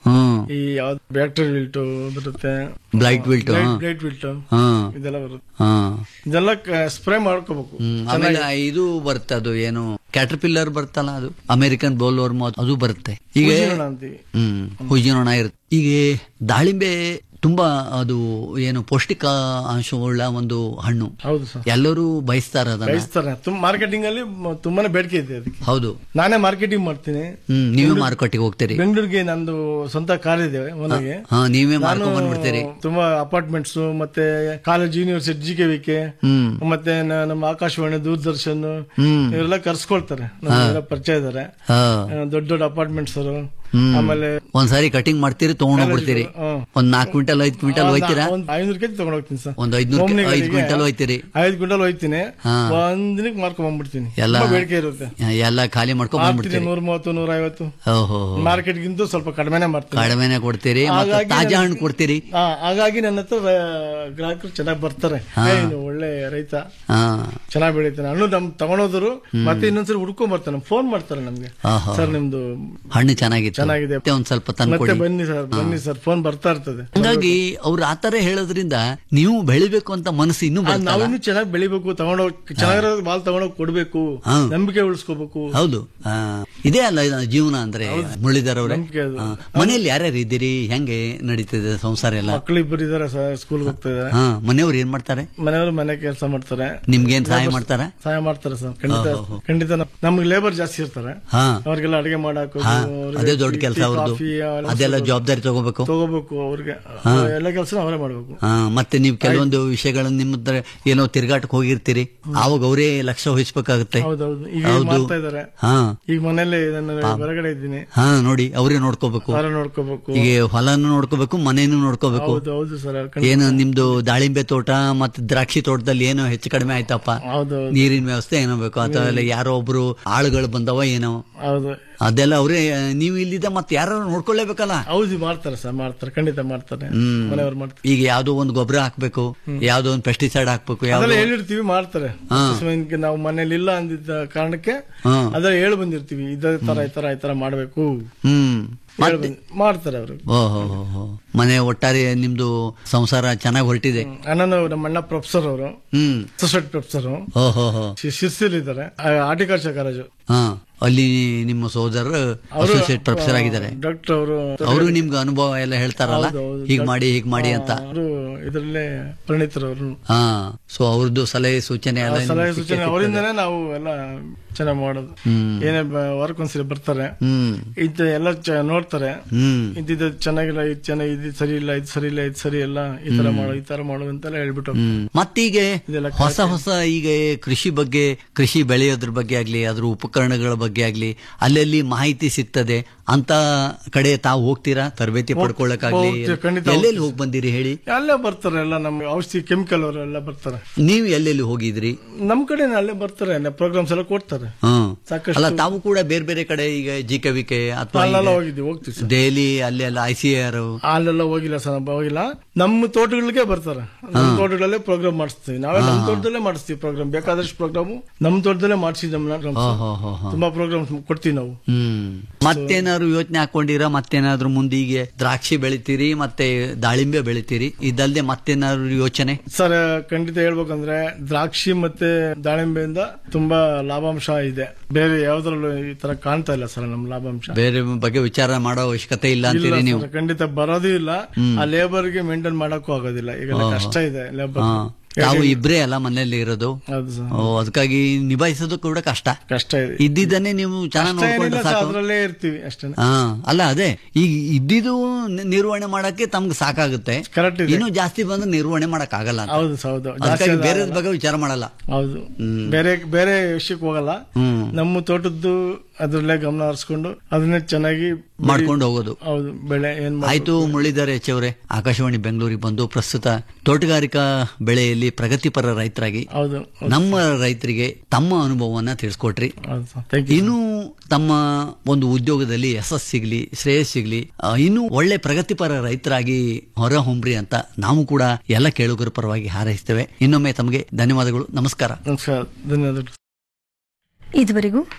ಈ ಯಾವ್ದು ಬ್ಯಾಕ್ಟೀರಿಯಲ್ ವಿಲ್ಟು ಬರುತ್ತೆ ಬ್ಲೈಟ್ ವಿಲ್ಟ್ ಬ್ಲೈಟ್ ವಿಲ್ಟು ಹಾ ಇದೆಲ್ಲ ಬರುತ್ತೆ ಹಾ ಇದೆಲ್ಲ ಸ್ಪ್ರೇ ಮಾಡ್ಕೋಬೇಕು ಹ್ಮ್, ಆಮೇಲೆ ಇದು ಬರುತ್ತೆ ಅದು ಏನು ಕ್ಯಾಟರ್ಪಿಲ್ಲರ್ ಬರ್ತಲ್ಲ ಅದು ಅಮೆರಿಕನ್ ಬೋಲ್ವರ್ಮ್ ಅದು ಬರುತ್ತೆ ಈಗ ಉಜಿನೋಣ ಅಂತೀವಿ ಹ್ಮ್ ಹುಜಿನೋಣ ಇರುತ್ತೆ ಈಗ ದಾಳಿಂಬೆ ತುಂಬಾ ಅದು ಏನು ಪೌಷ್ಟಿಕ ಅಂಶವುಳ್ಳ ಒಂದು ಹಣ್ಣು ಹೌದು ಸರ್ ಎಲ್ಲರೂ ಬಯಸ್ತಾರ ಅದನ್ನ ಬಯಸ್ತಾರೆ ತುಂಬ ಮಾರ್ಕೆಟಿಂಗ್ ಅಲ್ಲಿ ಮ- ತುಂಬಾನೇ ಬೇಡಿಕೆ ಇದೆ ಅದಕ್ಕೆ ಹೌದು ನಾನೇ ಮಾರ್ಕೆಟಿಂಗ್ ಮಾಡ್ತೀನಿ ಹ್ಮ್ ನೀವೇ ಮಾರುಕಟ್ಟೆಗೆ ಹೋಗ್ತೀರಿ ಬೆಂಗಳೂರಿಗೆ ನಂದು ಸ್ವಂತ ಕಾರ್ ಇದೆ ಮನೆಗೆ ಹಾ ನೀವೇ ನಾನು ಮಾರ್ಕೊಂಡ್ ಬಂದ್ಬಿಡ್ತೀರಿ ತುಂಬಾ ಅಪಾರ್ಟ್ಮೆಂಟ್ಸ್ ಮತ್ತೆ college university G K V K ಹ್ಮ್ ಮತ್ತೆ ನ- ನಮ್ಮ ಆಕಾಶವಾಣಿ ದೂರದರ್ಶನ್ ಹ್ಮ್ ಇವರೆಲ್ಲ ಕರ್ಸ್ಕೊಳ್ತಾರೆ ನಮ್ಗೆಲ್ಲ ಪರಿಚಯ ಇದಾರೆ ಹಾ ಆ, ದೊಡ್ಡ ದೊಡ್ಡ ಅಪಾರ್ಟ್ಮೆಂಟ್ಸ್ ಅವರು ಹ್ಮ್. ಆಮೇಲೆ ಒಂದ್ಸಾರಿ ಕಟಿಂಗ್ ಮಾಡ್ತೀರಿ ತಗೊಂಡೋಗ್ಬಿಡ್ತೀರಿ ಹ್ಮ್. ಒಂದ್ ನಾಲ್ಕು ಕ್ವಿಂಟಲ್ ಐದ್ ಕ್ವಿಂಟಲ್ ಹೋಯ್ತೀರಾ ಒಂದ್ ಐನೂರು ಕೆಜಿ ತಗೊಂಡ್ ಹೋಗ್ತೀನಿ ಸರ್ ಒಂದ್ ಐದ್ನೂರ್ ಕೆ- ಒಮ್ಮೆಗೆ ಐದ್ ಅಲ್ಲಿಗೆ ಕ್ವಿಂಟಲ್ ಹೋಯ್ತೀರಿ ಐದು ಕ್ವಿಂಟಲ್ ಹೋಯ್ತೀನಿ ಹಾ. ಒಂದ್ ದಿನಕ್ಕೆ ಮಾರ್ಕೊಂಡ್ ಬಂದ್ಬಿಡ್ತೀನಿ ಎಲ್ಲ ತುಂಬಾ ಬೇಡಿಕೆ ಇರುತ್ತೆ ಎಲ್ಲ ಖಾಲಿ ಮಾಡ್ಕೊಂಡ್ ಮಾರ್ತೀನಿ ಬಂದ್ಬಿಡ್ತೀರಿ ನೂರ ಮೂವತ್ತು ನೂರ ಐವತ್ತು ಓಹೋ ಮಾರ್ಕೆಟ್ ಗಿಂತ ಸ್ವಲ್ಪ ಕಡಿಮೆನೆ ಮಾಡ್ತೀನಿ ಕಡಿಮೆನೆ ಕೊಡ್ತೀರಿ ಮತ್ತೆ ಹಾಗಾಗಿ ತಾಜಾ ನನ್ನ- ಹಣ್ಣು ಕೊಡ್ತೀರಿ ಹಾ, ಹಾಗಾಗಿ ನನ್ನ ಹತ್ರ ರ- ಗ್ರಾಹಕರು ಚೆನ್ನಾಗಿ ಬರ್ತಾರೆ ಏ, ಇವ್ನು ಒಳ್ಳೆ ರೈತ ಹಾ ಚೆನ್ನಾಗಿ ಬೆಳಿತಾನೆ ಹಣ್ಣು ನಮ್ ತಗೊಂಡೋದ್ರು ಮತ್ತೆ ಇನ್ನೊಂದ್ಸರಿ ಹುಡ್ಕೊಂಡ್ ಬರ್ತಾನೆ ಫೋನ್ ಮಾಡ್ತಾರೆ ನಮ್ಗೆ ಆಹಾ. ಸರ್ ನಿಮ್ದು ಹಣ್ಣು ಚೆನ್ನಾಗಿತ್ತು ಚೆನ್ನಾಗಿದೆ. ಮತ್ತೆ ಒಂದ್ ಸ್ವಲ್ಪ ತಂದು ಮತ್ತೆ ಕೊಡಿ ಬನ್ನಿ ಸರ್ ಬನ್ನಿ ಸರ್ ಫೋನ್ ಬರ್ತಾ ಇರ್ತದೆ ಹಂಗಾಗಿ ಅವ್ರು ಆತರ ಹೇಳೋದ್ರಿಂದ ನೀವು ಬೆಳಿಬೇಕು ಅಂತ ಮನಸ್ಸು ಇನ್ನೂ ಆ, ಬರ್ತಲ್ಲ ನಾವಿನ್ನು ಚೆನ್ನಾಗಿ ಬೆಳಿಬೇಕು ತಗೊಂಡೋಗ್ ಚೆನ್ನಾಗಿರೋ ಮಾಲ್ ತಗೊಂಡೋಗ್ ಕೊಡ್ಬೇಕು ಹಾ. ನಂಬಿಕೆ ಉಳಿಸ್ಕೋಬೇಕು ಹೌದು ಆ, ಇದೇ ಅಲ್ಲ ಇದು ಜೀವನ ಅಂದ್ರೆ ಮುರಳೀಧರವ್ರೆ ನಂಬಿಕೆ ಅದು. ಆ, ಮನೆಯಲ್ಲಿ ಯಾರ್ಯಾರು ಇದ್ದೀರಿ ಹೆಂಗೆ ನಡೀತಿದೆ ಸಂಸಾರ ಎಲ್ಲ ಮಕ್ಳು ಇಬ್ಬರು ಇದಾರೆ ಸರ್ ಸ್ಕೂಲ್ ಹೋಗ್ತಾ ಇದಾರೆ ಹಾ ಮನೆಯವ್ರು ಏನ್ ಮಾಡ್ತಾರೆ ಮನೆಯವರು ಮನೆ ಕೆಲಸ ಮಾಡ್ತಾರೆ ನಿಮ್ಗೇನ್ ಸಹಾಯ ಮಾಡ್ತಾರ ಸಹಾಯ ಮಾಡ್ತಾರೆ ಸರ್ ಖಂಡಿತ ಹೋ, ಹೋ. ಖಂಡಿತ ನಮ್- ನಮ್ಗೆ ಲೇಬರ್ ಜಾಸ್ತಿ ಇರ್ತಾರೆ ಹಾ ಅವ್ರಿಗೆಲ್ಲ ಅಡಿಗೆ ಮಾಡಾಕ ಹಾ ಅದೇ ದೊಡ್ಡ ಕೆಲಸ ಅವ್ರದ್ದು ಅದೆಲ್ಲ ಜವಾಬ್ದಾರಿ ತಗೋಬೇಕು ತಗೋಬೇಕು ಅವ್ರಿಗೆ ಎಲ್ಲ ಕೆಲಸ ಅವರೇ ಮಾಡ್ಬೇಕು ಹಾ ಮತ್ತೆ ನೀವು ಕೆಲವೊಂದು ವಿಷಯಗಳನ್ನ ನಿಮ್ಮ ಹತ್ರ ಏನೋ ತಿರ್ಗಾಟಕ್ಕೆ ಹೋಗಿರ್ತೀರಿ ಆವಾಗ ಅವರೇ ಲಕ್ಷ್ಯ ವಹಿಸ್ಬೇಕಾಗುತ್ತೆ ಹೌದೌದು ಈಗ ಹೌದು. ಮಾಡ್ತಾ ಇದಾರೆ ಹಾ ಈಗ ಮನೇಲಿ ನಾನು ಹೊರಗಡೆ ಇದ್ದೀನಿ ಹಾ ನೋಡಿ ಅವರೇ ನೋಡ್ಕೋಬೇಕು ಅವರ ನೋಡ್ಕೋಬೇಕು ಈಗ ಹೊಲನು ನೋಡ್ಕೋಬೇಕು ಮನೇನು ನೋಡ್ಕೋಬೇಕು ಹೌದು ಹೌದು ಸರ್ ಏನು ನಿಮ್ದು ದಾಳಿಂಬೆ ತೋಟ ಮತ್ತೆ ದ್ರಾಕ್ಷಿ ತೋಟದಲ್ಲಿ ಏನೋ ಹೆಚ್ಚು ಕಡಿಮೆ ಆಯ್ತಪ್ಪ ಹೌದು ನೀರಿನ ವ್ಯವಸ್ಥೆ ಏನೋ ಬೇಕು ಅಥವಾ ಇಲ್ಲ ಯಾರೋ ಒಬ್ರು ಆಳುಗಳು ಬಂದವ ಏನೋ ಹೌದು ಅದೆಲ್ಲ ಅವರೇ ನೀವು ಇಲ್ಲಿದ್ದ ಮತ್ತೆ ಯಾರು ನೋಡ್ಕೊಳ್ಳೇಬೇಕಲ್ಲ ಹೌದು ಮಾಡ್ತಾರೆ ಸರ್ ಮಾಡ್ತಾರೆ ಖಂಡಿತ ಮಾಡ್ತಾರೆ ಹ್ಮ್. ಮನೆಯವ್ರು ಮಾಡ್ತಾರೆ ಈಗ ಯಾವ್ದೋ ಒಂದು ಗೊಬ್ಬರ ಹಾಕ್ಬೇಕು ಯಾವ್ದೋ ಒಂದು ಪೆಸ್ಟಿಸೈಡ್ ಹಾಕ್ಬೇಕು ಅದೆಲ್ಲ ಯಾವ್ದೋ ಹೇಳಿರ್ತೀವಿ ಮಾಡ್ತಾರೆ ಹಾ. ಅಕಸ್ಮಾತ್ ನಾವು ಮನೇಲಿ ಇಲ್ಲ ಅಂದಿದ್ದ ಕಾರಣಕ್ಕೆ ಹಾ ಅದೆಲ್ಲ ಹೇಳಿ ಬಂದಿರ್ತೀವಿ ಇದೇ ತರ ಈ ತರ ಈ ತರ ಮಾಡ್ಬೇಕು ಹ್ಮ್ ಹೇಳಿ ಬಂದ್- ಮಾಡ್ತಾರೆ ಅವರು ಓಹೋ ಮನೆ ಒಟ್ಟಾರೆ ನಿಮ್ದು ಸಂಸಾರ ಚೆನ್ನಾಗಿ ಹೊರಟಿದೆ ಅಣ್ಣನ ನಮ್ಮ ಅಣ್ಣ ಪ್ರೊಫೆಸರ್ ಅವರು ಹ್ಮ್ ಸೊಸೈಟಿ ಪ್ರೊಫೆಸರ್ ಓಹೋ ಹೋ ಶಿರ್ಸಿಲ್ ಇದ್ದಾರೆ ಆರ್ಟಿಕಲ್ಚರ್ ಕಾಲೇಜು ಹಾ ಅಲ್ಲಿ ನಿಮ್ಮ ಸೋದರ ಅಸೋಸಿಯೇಟ್ ಪ್ರೊಫೆಸರ್ ಆಗಿದ್ದಾರೆ ಡಾಕ್ಟರ್ ಅವರು ಅವರು ನಿಮ್ಗೆ ಅನುಭವ ಎಲ್ಲ ಹೇಳ್ತಾರಲ್ಲ ಹೌದು, ಹೌದು. ಹೀಗ್ ಮಾಡಿ ಹೀಗ್ ಮಾಡಿ ಅಂತ ಅವರು ಇದರಲ್ಲೇ ಪರಿಣಿತರು ಅವರು ಹಾ ಸೊ ಅವ್ರದ್ದು ಸಲಹೆ ಸೂಚನೆ ಎಲ್ಲ ಸಲಹೆ ನಿಮ್ಗೆ ಸೂಚನೆ ಸಿಕ್ಕೇ ಅವರಿಂದನೇ ನಾವು ಎಲ್ಲ ಚೆನ್ನಾಗಿ ಮಾಡೋದು ಹ್ಮ್ ಏನೇ ವರ್ಕ್ ಒಂದ್ಸರಿ ಬರ್ತಾರೆ ಹ್ಮ್ ಇದ್ ಎಲ್ಲ ಚ- ನೋಡ್ತಾರೆ ಹ್ಮ್ ಇದ್ದಿದ್ದು ಚೆನ್ನಾಗಿಲ್ಲ ಇದು ಚೆನ್ನಾಗಿ ಇದು ಸರಿ ಇಲ್ಲ ಇದು ಸರಿ ಇಲ್ಲ ಇದು ಸರಿ ಇಲ್ಲ ಈ ತರ ಮಾಡು ಈ ತರ ಮಾಡು ಅಂತೆಲ್ಲ ಹೇಳ್ಬಿಟ್ಟು ಹೋಗ್ತಾರೆ. ಹ್ಮ್ ಮತ್ತೀಗ ಇದೆಲ್ಲ ಹೊಸ ಹೊಸ ಈಗ ಕೃಷಿ ಬಗ್ಗೆ ಕೃಷಿ ಬೆಳೆಯೋದ್ರ ಬಗ್ಗೆ ಆಗ್ಲಿ ಅದ್ರ ಉಪಕರಣಗಳ ಬಗ್ಗೆ ಆಗ್ಲಿ ಅಲ್ಲಲ್ಲಿ ಮಾಹಿತಿ ಸಿಗ್ತದೆ ಅಂತ ಕಡೆ ತಾವು ಹೋಗ್ತೀರಾ ತರಬೇತಿ ಪಡ್ಕೊಳ್ಳಕ್ಕಾಗ್ಲಿ ಹೋಗ್ತೀವಿ, ಖಂಡಿತ ಎಲ್ಲೆಲ್ಲಿ ಹೋಗಿ ಬಂದಿರಿ ಹೇಳಿ ಅಲ್ಲೇ ಬರ್ತಾರೆ ಎಲ್ಲ ನಮ್ಮ ಔಷಧಿ ಕೆಮಿಕಲ್ ಅವರು ಎಲ್ಲ ಬರ್ತಾರೆ ನೀವು ಎಲ್ಲೆಲ್ಲಿ ಹೋಗಿದ್ರಿ ನಮ್ ಕಡೆ ಅಲ್ಲೇ ಬರ್ತಾರೆ ಪ್ರೋಗ್ರಾಮ್ಸ್ ಎಲ್ಲ ಕೊಡ್ತಾರೆ ಹ್ಮ್ ಸಾಕಷ್ಟು- ಅಲ್ಲ ತಾವು ಕೂಡ ಬೇರೆ ಬೇರೆ ಕಡೆ ಈಗ ಜಿ ಕೆ ವಿ ಕೆ ಅಥವಾ ಅಲ್ಲೆಲ್ಲ ಹೋಗಿದ್ವಿ ಹೋಗ್ತೀವಿ ಸರ್ ದೆಹಲಿ ಅಲ್ಲಿ ಎಲ್ಲ ಐ ಸಿ ಆರ್ ಅಲ್ಲೆಲ್ಲ ಹೋಗಿಲ್ಲ ಸರ್ ನಾವು ಹೋಗಿಲ್ಲ ನಮ್ಮ ತೋಟಗಳಿಗೆ ಬರ್ತಾರೆ ನಮ್ಮ ತೋಟಗಳಲ್ಲೇ ಪ್ರೋಗ್ರಾಮ್ ಮಾಡಿಸ್ತೀವಿ ನಾವೇ ನಮ್ಮ ತೋಟದಲ್ಲೇ ಮಾಡಿಸ್ತೀವಿ ಪ್ರೋಗ್ರಾಮ್ ಬೇಕಾದಷ್ಟು ಪ್ರೋಗ್ರಾಮ್ ನಮ್ಮ ತೋಟದಲ್ಲೇ ಮಾಡಿಸಿದ್ವಿ ನಮ್ಮ programs. ತುಂಬಾ ಪ್ರೋಗ್ರಾಮ್ಸ್ ಕೊಡ್ತೀವಿ ನಾವು ಹ್ಮ್ ಮತ್ತೇನಾದ್ರು ಯೋಚನೆ ಹಾಕೊಂಡಿರಾ ಮತ್ತೇನಾದ್ರು ಮುಂದೆ ಈಗ ದ್ರಾಕ್ಷಿ ಬೆಳಿತೀರಿ ಮತ್ತೆ ದಾಳಿಂಬೆ ಬೆಳಿತೀರಿ ಇದಲ್ದೆ ಮತ್ತೇನಾದ್ರು ಯೋಚನೆ ಸರ್ ಖಂಡಿತ ಹೇಳ್ಬೇಕಂದ್ರೆ ದ್ರಾಕ್ಷಿ ಮತ್ತೆ ದಾಳಿಂಬೆಯಿಂದ ತುಂಬಾ ಲಾಭಾಂಶ ಇದೆ ಬೇರೆ ಯಾವ್ದ್ರಲ್ಲೂ ಈ ತರ ಕಾಣ್ತಾ ಇಲ್ಲ ಸರ್ ನಮ್ ಲಾಭಾಂಶ ಬೇರೆ ಬಗ್ಗೆ ವಿಚಾರ ಮಾಡೋ ಅವಶ್ಯಕತೆ ಇಲ್ಲ ಇಲ್ಲ ಅಂತೀರಿ ನೀವು sir, ಖಂಡಿತ ಬರೋದು ಇಲ್ಲ ಆ ಲೇಬರ್ ಗೆ ಮೇಂಟೈನ್ ಮಾಡಕ್ಕೂ ಆಗೋದಿಲ್ಲ ಈಗ ಕಷ್ಟ ಇದೆ ಲೇಬರ್ ಹಾ. ತಾವು ಇಬ್ರೇ ಅಲ್ಲ ಮನೇಲಿ ಇರೋದು ಹೌದು ಸರ್ ಓ, ಅದಕ್ಕಾಗಿ ನಿಭಾಯಿಸೋದು ಕೂಡ ಕಷ್ಟ ಕಷ್ಟ ಇದೆ ಇದ್ದಿದ್ದನ್ನೇ ನೀವು ಚೆನ್ನಾಗಿ ಕಷ್ಟ ಏನಿಲ್ಲ ನೋಡ್ಕೊಂಡ್ರೆ ಸರ್, ಸಾಕು ಅದ್ರಲ್ಲೇ ಇರ್ತೀವಿ ಅಷ್ಟೇ ಹಾ ಅಲ್ಲ ಅದೇ ಈಗ ಇದ್ದಿದ್ದು ನಿ- ನಿರ್ವಹಣೆ ಮಾಡಕ್ಕೆ ತಮ್ಗೆ ಸಾಕಾಗುತ್ತೆ ಕರೆಕ್ಟ್ ಇದೆ ಇನ್ನು ಜಾಸ್ತಿ ಬಂದ್ರೆ ನಿರ್ವಹಣೆ ಮಾಡಕ್ ಆಗಲ್ಲ ಅಂತ. ಹೌದು ಸರ್, ಹೌದು ಜಾಸ್ತಿ ಅದಕ್ಕಾಗಿ ಅದ- ಬೇರೆ ಬಗ್ಗೆ ವಿಚಾರ ಮಾಡಲ್ಲ ಹೌದು ಬೇರೆ ಬೇರೆ ವಿಷಯಕ್ಕೆ ಹೋಗಲ್ಲ ಹ್ಮ್ ನಮ್ಮ ತೋಟದ್ದು ಅದ್ರಲ್ಲೇ ಗಮನ ಹರಿಸ್ಕೊಂಡು ಅದನ್ನೇ ಚೆನ್ನಾಗಿ ಬೆಳಿ- ಮಾಡ್ಕೊಂಡು ಹೋಗೋದು ಹೌದು ಬೆಳೆ ಏನ್ ಮಾಡ್- ಆಯ್ತು ಮುರಳೀಧರ್ ಎಚ್ ಅವರೇ ಆಕಾಶವಾಣಿ ಬೆಂಗಳೂರಿಗೆ ಬಂದು ಪ್ರಸ್ತುತ ತೋಟಗಾರಿಕಾ ಬೆಳೆಯಲ್ಲಿ ಪ್ರಗತಿಪರ ರೈತರಾಗಿ ಹೌದು ನಮ್ಮ ರೈತರಿಗೆ ತಮ್ಮ ಅನುಭವವನ್ನ ತಿಳಿಸ್ಕೊಟ್ರಿ ಹೌದು ಸರ್ ಥ್ಯಾಂಕ್ ಯು ಇನ್ನು ತಮ್ಮ ಒಂದು ಉದ್ಯೋಗದಲ್ಲಿ ಯಶಸ್ಸು ಸಿಗ್ಲಿ ಶ್ರೇಯಸ್ ಸಿಗ್ಲಿ ಆ, ಇನ್ನೂ ಒಳ್ಳೆ ಪ್ರಗತಿಪರ ರೈತರಾಗಿ ಹೊರಹೊಂಬ್ರಿ ಅಂತ ನಾವು ಕೂಡ ಎಲ್ಲ ಕೇಳುಗರ ಪರವಾಗಿ ಹಾರೈಸ್ತೇವೆ ಇನ್ನೊಮ್ಮೆ ತಮಗೆ ಧನ್ಯವಾದಗಳು ನಮಸ್ಕಾರ ನಮಸ್ಕಾರ ಧನ್ಯವಾದಗಳು ಇದುವರೆಗೂ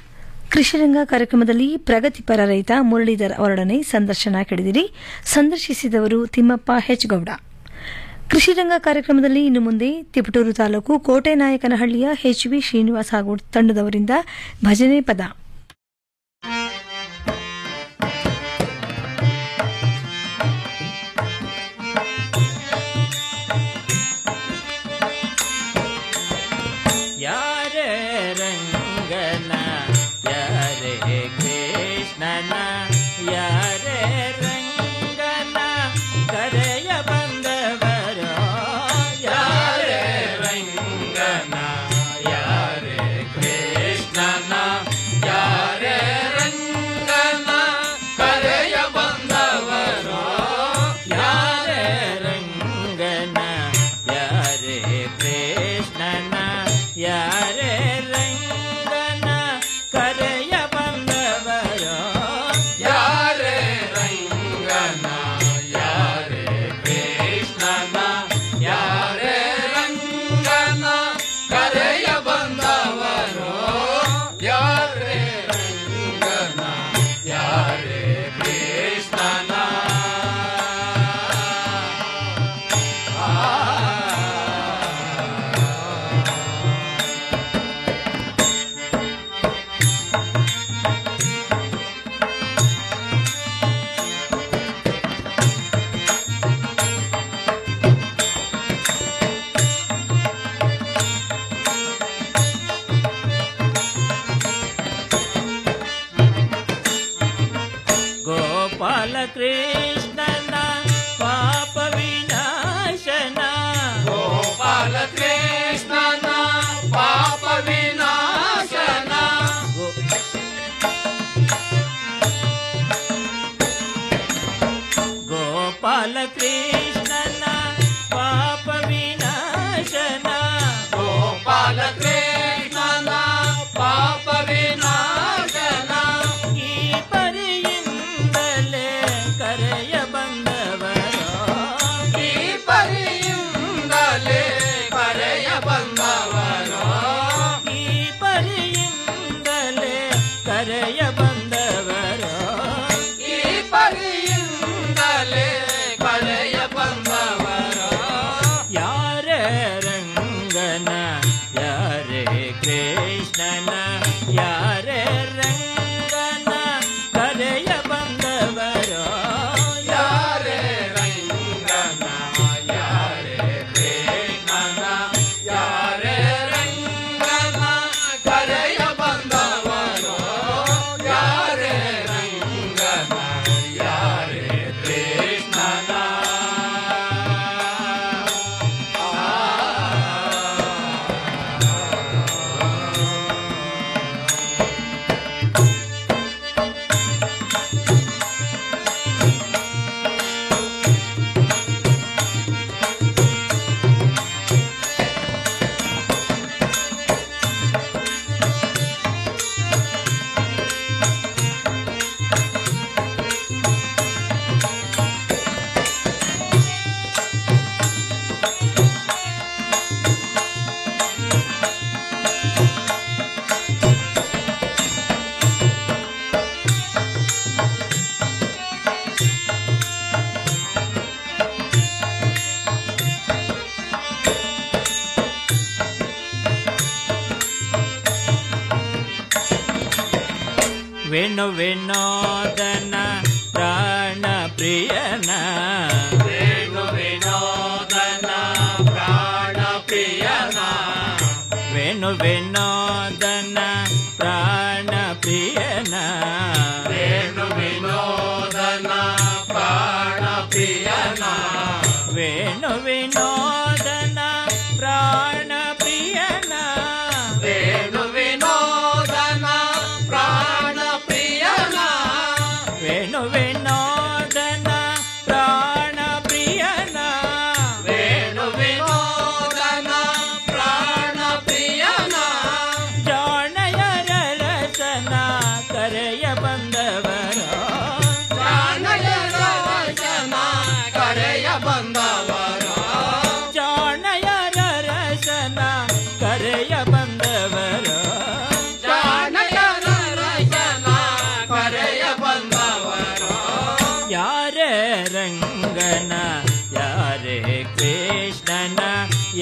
ಕೃಷಿರಂಗ ಕಾರ್ಯಕ್ರಮದಲ್ಲಿ ಪ್ರಗತಿಪರ ರೈತ ಮುರಳೀಧರ್ ಅವರೊಡನೆ ಸಂದರ್ಶನ ಕೇಳಿದಿರಿ ಸಂದರ್ಶಿಸಿದವರು ತಿಮ್ಮಪ್ಪ ಹೆಚ್ ಗೌಡ ಕೃಷಿರಂಗ ಕಾರ್ಯಕ್ರಮದಲ್ಲಿ ಇನ್ನು ಮುಂದೆ ತಿಪಟೂರು ತಾಲೂಕು ಕೋಟೆನಾಯಕನಹಳ್ಳಿಯ ಎಚ್ ವಿ ಶ್ರೀನಿವಾಸ್ ಹಾಗೂ ತಂಡದವರಿಂದ ಭಜನೆ ಪದ ಯಾರೇ ರಂಗನ ಯಾರೇ ಕೃಷ್ಣನ ಯಾರೇ ರಂಗನ ಕರೆಯ ಬಂದವರು ಯಾರೇ ರಂಗನ ಯಾರೇ ಕೃಷ್ಣನ ಯಾರೇ ರಂಗನ ಕರೆಯ ಬಂದವರು ಯಾರೇ ರಂಗನ ಯಾರೇ ಕೃಷ್ಣನ ಯಾರೇ ರಂಗನ ಕರೆಯ ಬಂದವರು ಯಾರೇ ರಂಗನ ಯಾರೇ ಕೃಷ್ಣನ ಯಾರೇ ರಂಗನ ಕರೆಯ ಬಂದವರು ಯಾರೇ ರಂಗನ ಯಾರೇ ಕೃಷ್ಣನ ಗೋಪಾಲ ಕೃಷ್ಣನ ಪಾಪ ವಿನಾಶನ ಗೋಪಾಲ ಕೃಷ್ಣನ ಪಾಪ ವಿನಾಶನ ಗೋಪಾಲ ಕೃಷ್ಣನ ಪಾಪ ವಿನಾಶನ ಗೋಪಾಲ ಕೃಷ್ಣನ ಪಾಪ ವಿನಾಶನ ಈ ಪರಿಯಿಂದಲೇ ಕರೆಯ ಬಂದವರು ಈ ಪರಿಯಿಂದಲೇ ಕರೆಯ ಬಂದವರು ಈ ಪರಿಯಿಂದಲೇ ಕರೆಯ ಬಂದವರು ಈ ಪರಿಯಿಂದಲೇ ಕರೆಯ ಬಂದವರು ಯಾರೇ ರಂಗನ ಯಾರೇ ಕೃಷ್ಣನ ಯಾರೇ ರಂಗನ ಕರೆಯ ಬಂದವರು ಯಾರೇ ರಂಗನ ಯಾರೇ ಕೃಷ್ಣನ ಯಾರೇ ರಂಗನ ಕರೆಯ ಬಂದವರು ಯಾರೇ ರಂಗನ ಯಾರೇ ಕೃಷ್ಣನ ವೇಣು ವಿನೋದನ ಪ್ರಾಣ ಪ್ರಿಯನ ವೇಣು ವಿನೋದನ ಪ್ರಾಣ ಪ್ರಿಯನ ವೇಣು ವಿನೋದನ ಪ್ರಾಣ ಪ್ರಿಯನ ವೇಣು ವಿನೋದನ ಪ್ರಾಣ ಪ್ರಿಯನ ವೇಣು ವಿನೋದನ ಪ್ರಾಣ ಪ್ರಿಯನ ವೇಣು ವಿನೋದನ ಪ್ರಾಣ ಪ್ರಿಯನ ವೇಣು ವಿನೋದನ ಪ್ರಾಣ ಪ್ರಿಯನ ವೇಣು ವಿನೋದನ ಪ್ರಾಣ ಪ್ರಿಯನ ಜಾ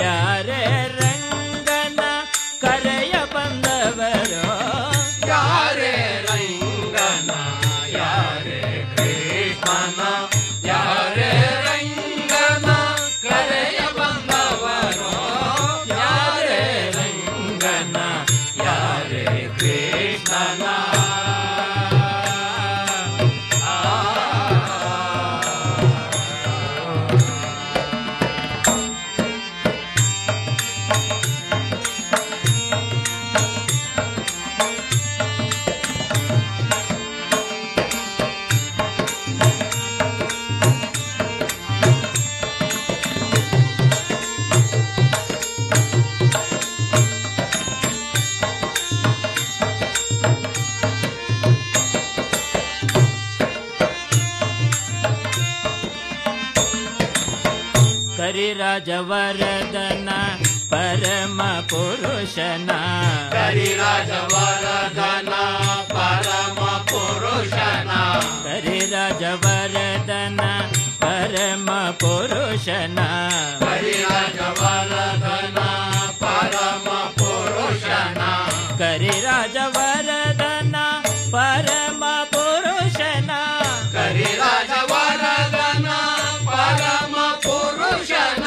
ಯಾರೇ ರಂಗನ ಕರೆಯ ಬಂದವರು ಯಾರೇ ರಂಗನ ಯಾರೇ ಕೃಷ್ಣನ ಯಾರೇ ರಂಗನ ಕರೆಯ ಬಂದವರು ಯಾರೇ ರಂಗನ ಯಾರೇ ಕೃಷ್ಣನ ಕರಿರಾಜವರದನ ಪರಮ ಪುರುಷನ ಕರಿರಾಜವರದನ ಪರಮ ಪುರುಷನ ಕರಿರಾಜವರದನ ಪರಮ ಪುರುಷನ ಕರಿರಾಜವರದನ ಪರಮ ಪುರುಷನ ಕರಿರಾಜವರದನ ಪರಮ ಪುರುಷನ ಕರಿರಾಜವರದನ ಪರಮ ಪುರುಷನ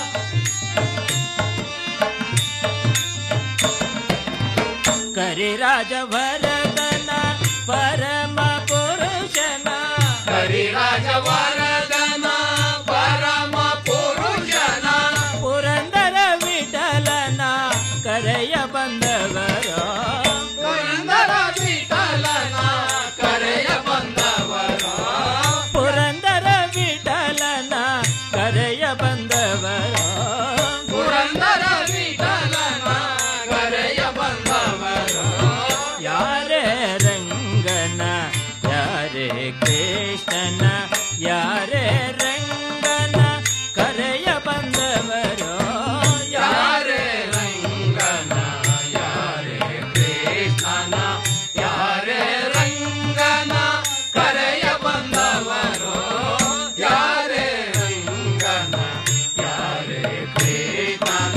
ಕರಿರಾಜವರದನ ಪರಮ ಪುರುಷನ ಕರಿರಾಜವರದನ ಪರಮ ಪುರುಷನ ಪುರಂದರ ವಿಠಲನ ಕರೆಯ ಬಂದವರು ಪುರಂದರ ವಿಠಲನ ಕರೆಯ ಬಂದವರು ಪುರಂದರ ವಿಠಲನ ಕರೆಯ ಬಂದವರು ಪುರಂದರ ವಿಠಲನ ಕರೆಯ ಬಂದವರು ಯಾರೇ ರಂಗನ ಯಾರೇ ಕೃಷ್ಣನ ಯಾರೇ ರಂಗನ ಕರೆಯ ಬಂದವರು ಯಾರೇ ರಂಗನ ಯಾರೇ ಕೃಷ್ಣನ ಯಾರೇ ರಂಗನ ಕರೆಯ ಬಂದವರು ಯಾರೇ ರಂಗನ ಯಾರೇ ಕೃಷ್ಣನ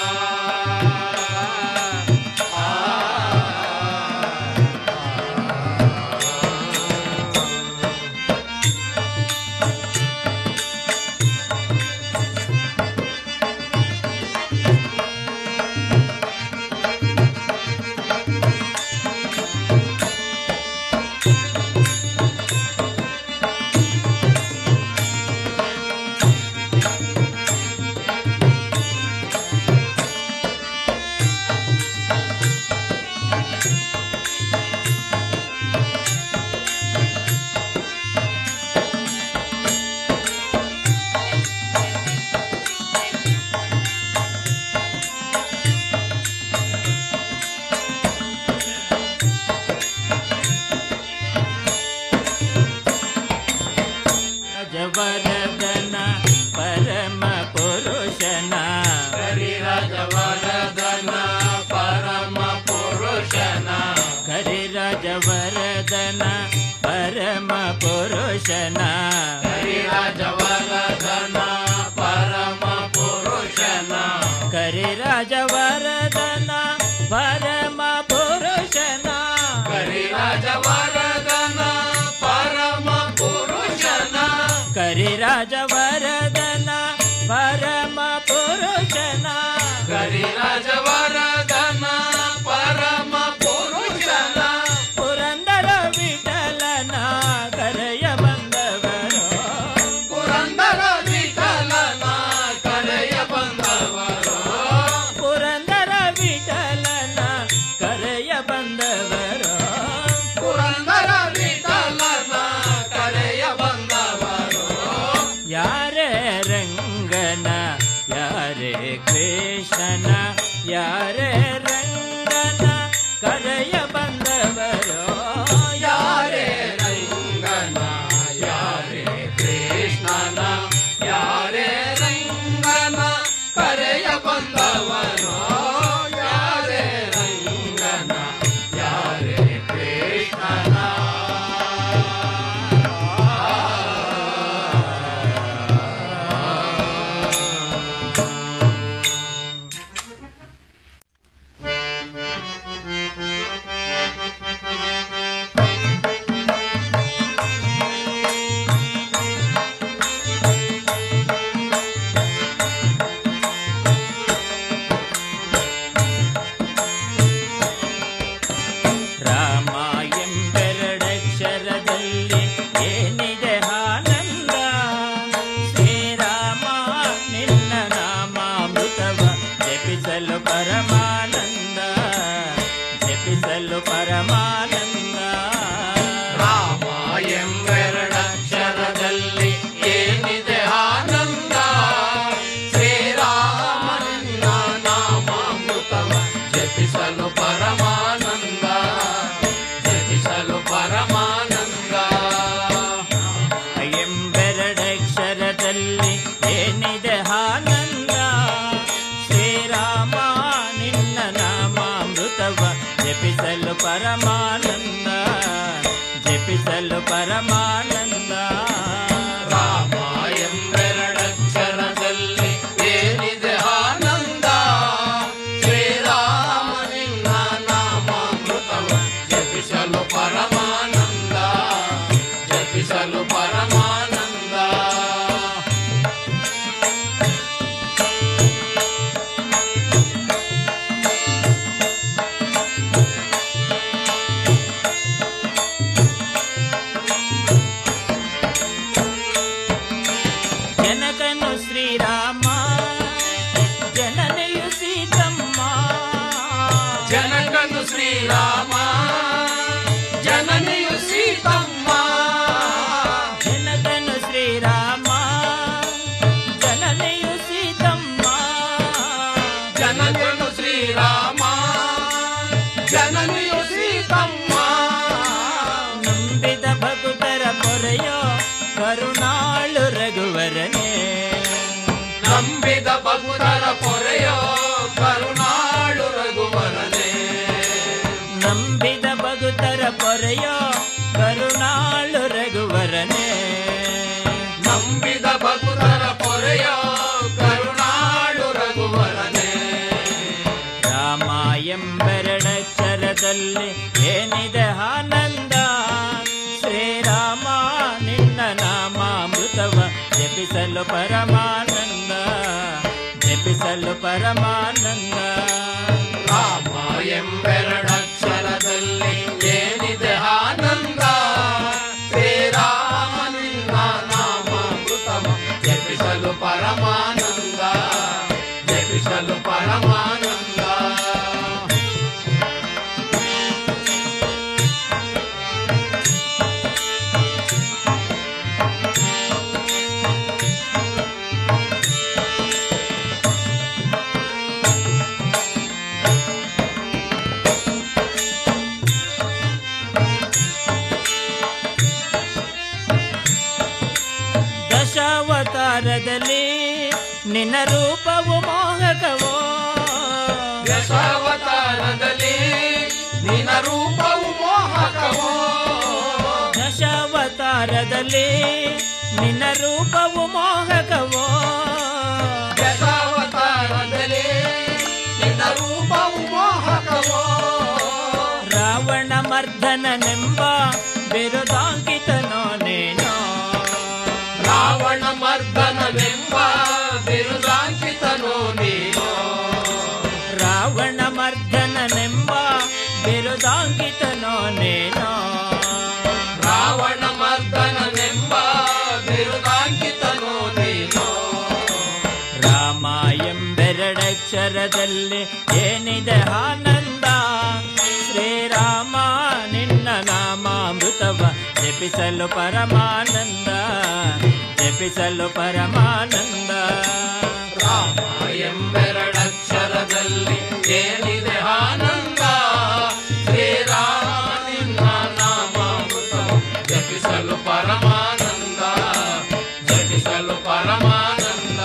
ರಾಜವರದನ ಪರಮ ಪುರುಷನ ಕರಿರಾಜವರದನ ಪರಮ ಪುರುಷನ ಕರಿರಾಜವರದನ ಪರಮ ಪುರುಷನ ಕರಿರಾಜವರದನ ಪರಮ ಪುರುಷನ ಕರಿರಾಜವರದನ ಪರಮ ಪುರುಷನ ಕರಿರಾಜವರದನ ಪರಮ ಪುರುಷನ ಕರಿರಾಜವರದನ ಪರಮ ಪುರುಷನ ಕರಿರಾಜವರದನ ಪರಮ ಪುರುಷನ ಪುರಂದರ ವಿಠಲನ ಕರೆಯ ಬಂದವರು ಪುರಂದರ ವಿಠಲನ ಕರೆಯ ಬಂದವರು ಪುರಂದರ ವಿಠಲನ ಕರೆಯ ಬಂದವರು ಪುರಂದರ ವಿಠಲನ ಕರೆಯ ಬಂದವರು ಯಾರೇ ರಂಗನ ಯಾರೇ ಕೃಷ್ಣನ ಯಾರೇ ರಂಗನ ಕರೆಯ ಬಂದವರು ಯಾರೇ ರಂಗನ ಯಾರೇ ಕೃಷ್ಣನ ಯಾರೇ ರಂಗನ ಕರೆಯ ಬಂದವರು ಯಾರೇ ರಂಗನ ಯಾರೇ ಕೃಷ್ಣನ ಜಪಿಸಲು ಪರಮಾನಂದ ಜಪಿಸಲು ಪರಮಾನಂದ ರಾಮ ಎಂಬೆರಡಕ್ಷರದಲ್ಲಿ ಏನಿದೆ ಆನಂದ ಶ್ರೀರಾಮ ನಿನ್ನ ನಾಮಾಮೃತವ ಜಪಿಸಲು ಪರಮಾನಂದ ಜಪಿಸಲು ಪರಮಾನಂದ ಜನಕನು ಶ್ರೀರಾಮ ಜನನೆಯು ಸೀತಮ್ಮ ಜನಕನು ಶ್ರೀರಾಮ ಜನನೆಯು ಸೀತಮ್ಮ ಜನಕನು ಶ್ರೀರಾಮ ಜನನೆಯು ಸೀತಮ್ಮ ಜನಕನು ಶ್ರೀರಾಮ ಜನನೆಯು ಸೀತಮ್ಮ ನಂಬಿದ ಭಕ್ತರ ಪೊರೆಯೋ ಕರುಣಾಳು ರಘುವರನೇ ನಂಬಿದ ಭಕ್ತರ ಪೊರೆಯೋ ಕರುಣಾಳು ರಘುವರನೇ ನಂಬಿದ ಭಕ್ತರ ಪೊರೆಯೋ ಕರುಣಾಳು ರಘುವರನೇ ನಂಬಿದ ಭಕ್ತರ ಪೊರೆಯೋ ಕರುಣಾಳು ರಘುವರನೇ ರಾಮ ಎಂಬೆರಡಕ್ಷರದಲ್ಲಿ ಏನಿದೆ ಆನಂದ ಶ್ರೀರಾಮ ನಿನ್ನ ನಾಮಾಮೃತವ ಜಪಿಸಲು ಪರಮಾನಂದ ಜಪಿಸಲು ಪರಮಾನಂದ ರಾಮ ಎಂಬೆರಡಕ್ಷರದಲ್ಲಿ ಏನಿದೆ ಆನಂದ ಶ್ರೀರಾಮ ನಿನ್ನ ನಾಮಾಮೃತವ ಜಪಿಸಲು ಪರಮಾನಂದ ಜಪಿಸಲು ಪರಮಾನಂದ ದಶಾವತಾರದಲ್ಲಿ ನಿನ್ನ ರೂಪವು ಮೋಹಕವೋ ದಶಾವತಾರದಲ್ಲಿ ನಿನ್ನ ರೂಪವು ಮೋಹಕವೋ ದಶಾವತಾರದಲ್ಲಿ ನಿನ್ನ ರೂಪವು ಮೋಹಕವೋ ದಶಾವತಾರದಲ್ಲಿ ನಿನ್ನ ರೂಪವು ಮೋಹಕವೋ ರಾವಣ ಮರ್ದನನೆಂಬ ಬಿರುದಾಂಕಿತನೋ ನೀನೋ ರಾವಣ ಮರ್ದನನೆಂಬ ಬಿರುದಾಂಕಿತನೋ ನೀನೋ ರಾವಣ ಮರ್ದನನೆಂಬ ಬಿರುದಾಂಕಿತನೋ ನೀನೋ ರಾವಣ ಮರ್ದನನೆಂಬ ಬಿರುದಾಂಕಿತನೋ ನೀನೋ ರಾಮ ಎಂಬೆರಡಕ್ಷರದಲ್ಲಿ ಏನಿದೆ ಆನಂದ ಶ್ರೀರಾಮ ನಿನ್ನ ನಾಮಾಮೃತವ ಜಪಿಸಲು ಪರಮಾನಂದ ಜಪಿಸಲು ಪರಮಾನಂದ ರಾಮ ಎಂಬೆರಡಕ್ಷರದಲ್ಲಿ ಏನಿದೆ ಆನಂದ ಶ್ರೀರಾಮ ನಿನ್ನ ನಾಮಾಮೃತವ ಜಪಿಸಲು ಪರಮಾನಂದ ಜಪಿಸಲು ಪರಮಾನಂದ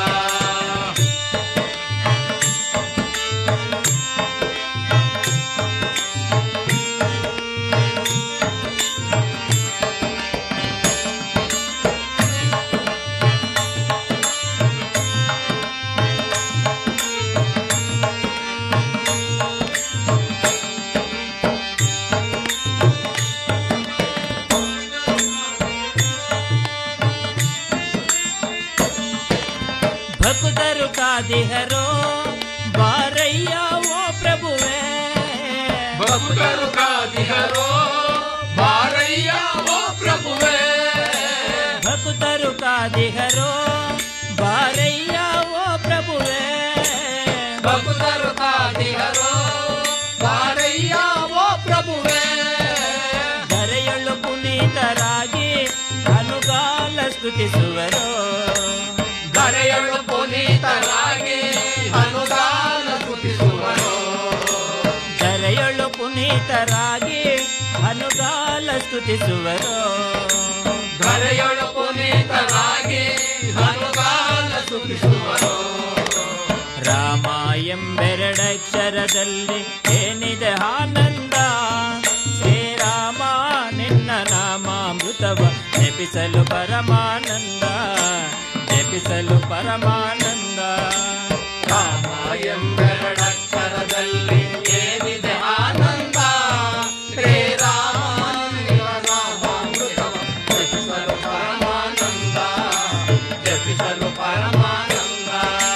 ಭಕ್ತರು ಕಾದಿಹರೋ ಬಾರಯ್ಯ ಓ ಪ್ರಭುವೇ ಭಕ್ತರು ಕಾದಿಹರೋ ಬಾರಯ್ಯ ಓ ಪ್ರಭುವೇ ಭಕ್ತರು ಕಾದಿಹರೋ ಬಾರಯ್ಯ ಓ ಪ್ರಭುವೇ ಭಕ್ತರು ಕಾದಿಹರೋ ಬಾರಯ್ಯ ಓ ಪ್ರಭುವೇ ಧರೆಯೊಳು ಪುನೀತರಾಗಿ ಅನುಗಾಲ ಸ್ತುತಿಸುವರು ಧರೆಯೊಳು ಪುನೀತರಾಗಿ ಅನುದಾನ ಸ್ತುತಿಸುವರು ಧರೆಯೊಳು ಪುನೀತರಾಗಿ ಅನುಗಾಲ ಸ್ತುತಿಸುವರು ಧರೆಯೊಳು ಪುನೀತರಾಗಿ ಅನುಗಾಲ ಸ್ತುತಿಸುವರು ರಾಮ ಎಂಬೆರಡಕ್ಷರದಲ್ಲಿ ಏನಿದೆ ಆನಂದ ಶ್ರೀರಾಮ ನಿನ್ನ ನಾಮಾಮೃತವ ಜಪಿಸಲು ಪರಮಾನಂದ ಜಪಿಸಲು ಪರಮಾನಂದ ರಾಮ ಎಂಬೆರಡಕ್ಷರದಲ್ಲಿ ಏನಿದೆ ಆನಂದ ಶ್ರೀರಾಮ ನಿನ್ನ ನಾಮಾಮೃತವ ಜಪಿಸಲು ಪರಮಾನಂದ ಜಪಿಸಲು ಪರಮಾನಂದ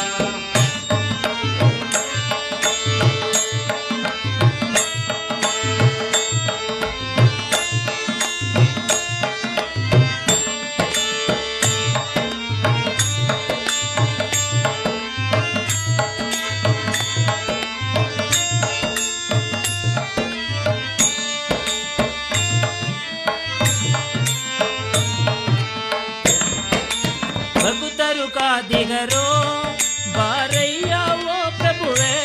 ಭಕ್ತರು ಕಾದಿಗರೋ ಬಾರಯ್ಯ ಓ ಪ್ರಭುವೇ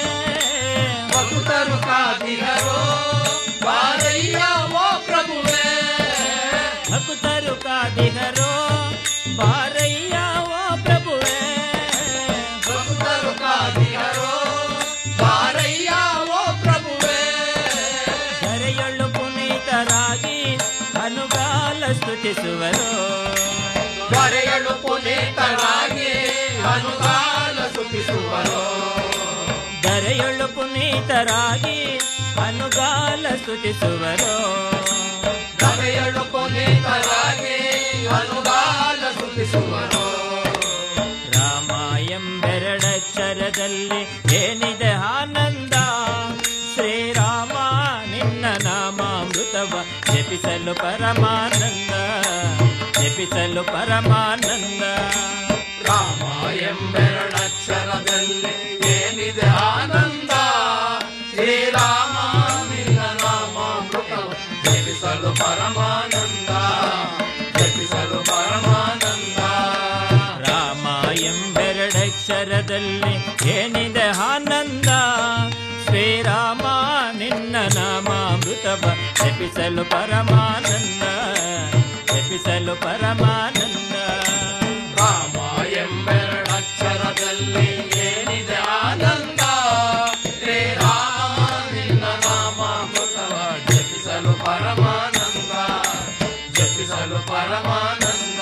ಭಕ್ತರು ಕಾದಿಗರೋ ಬಾರಯ್ಯ ಓ ಪ್ರಭುವೇ ಭಕ್ತರು ಕಾದಿಗರೋ ಬಾರಯ್ಯ ಓ ಪ್ರಭುವೇ ಭಕ್ತರು ಕಾದಿಗರೋ ಬಾರಯ್ಯ ಓ ಪ್ರಭುವೇ ಧರೆಯೊಳ್ಳು ಪುನೀತರಾಗಿ ಅನುಗಾಲ ಸ್ತುತಿಸುವರು ಧರೆಯಳು ಪುನೀತರಾಗಿ ಅನುಗಾಲ ಸ್ತುತಿಸುವರು ಧರೆಯೊಳ್ಳು ಪುನೀತರಾಗಿ ಅನುಗಾಲ ಸ್ತುತಿಸುವರು ಧರೆಯಳು ಪುನೀತರಾಗಿ ಅನುಗಾಲ ಸ್ತುತಿಸುವರು ರಾಮ ಎಂಬೆರಡಕ್ಷರದಲ್ಲಿ ಏನಿದೆ ಆನಂದ ಶ್ರೀರಾಮ ನಿನ್ನ ನಾಮಾಮೃತವ ಜಪಿಸಲು ಪರಮಾನಂದ ಜಪಿಸಲು ಪರಮಾನಂದ ರಾಮ ಎಂಬೆರಡಕ್ಷರದಲ್ಲಿ ಏನಿದೆ ಆನಂದ ಶ್ರೀರಾಮ ನಿನ್ನ ನಾಮಾಮೃತವ ಜಪಿಸಲು ಪರಮಾನಂದ ಜಪಿಸಲು ಪರಮಾನಂದ ರಾಮ ಎಂಬೆರಡಕ್ಷರದಲ್ಲಿ ಏನಿದೆ ಆನಂದ ಶ್ರೀರಾಮ ನಿನ್ನ ನಾಮಾಮೃತವ ಜಪಿಸಲು ಪರಮಾನಂದ ಜಪಿಸಲು ಪರಮಾನಂದ ರಾಮ ಎಂಬೆರಡಕ್ಷರದಲ್ಲಿ ಏನಿದೆ ಆನಂದ ಶ್ರೀರಾಮ ನಿನ್ನ ನಾಮಾಮೃತವ ಜಪಿಸಲು ಪರಮಾನಂದ ಜಪಿಸಲು ಪರಮಾನಂದ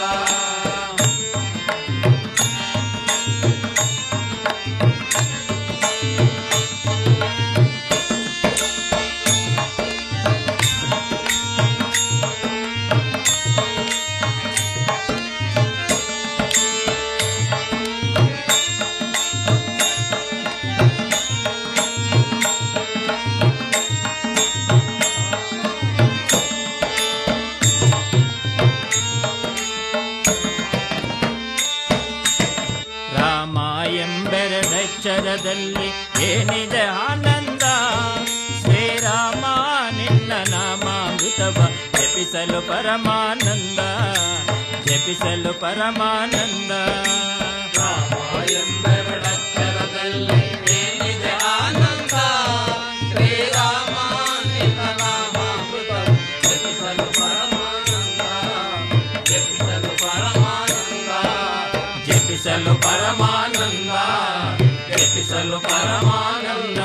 ರಾಮ ಎಂಬೆರಡಕ್ಷರದಲ್ಲಿ ಏನಿದೆ ಆನಂದ ಶ್ರೀರಾಮ ನಿನ್ನ ನಾಮಾಮೃತವ ಜಪಿಸಲು ಪರಮಾನಂದ ಜಪಿಸಲು ಪರಮಾನಂದ ರಾಮ ಎಂಬೆರಡಕ್ಷರದಲ್ಲಿ ಏನಿದೆ ಆನಂದ ಶ್ರೀರಾಮ ನಿನ್ನ ನಾಮಾಮೃತವ ಜಪಿಸಲು ಪರಮಾನಂದ ಜಪಿಸಲು ಪರಮಾನಂದ ಜಪಿಸಲು ಪರಮಾನಂದ ಜಪಿಸಲು ಪರಮಾನಂದ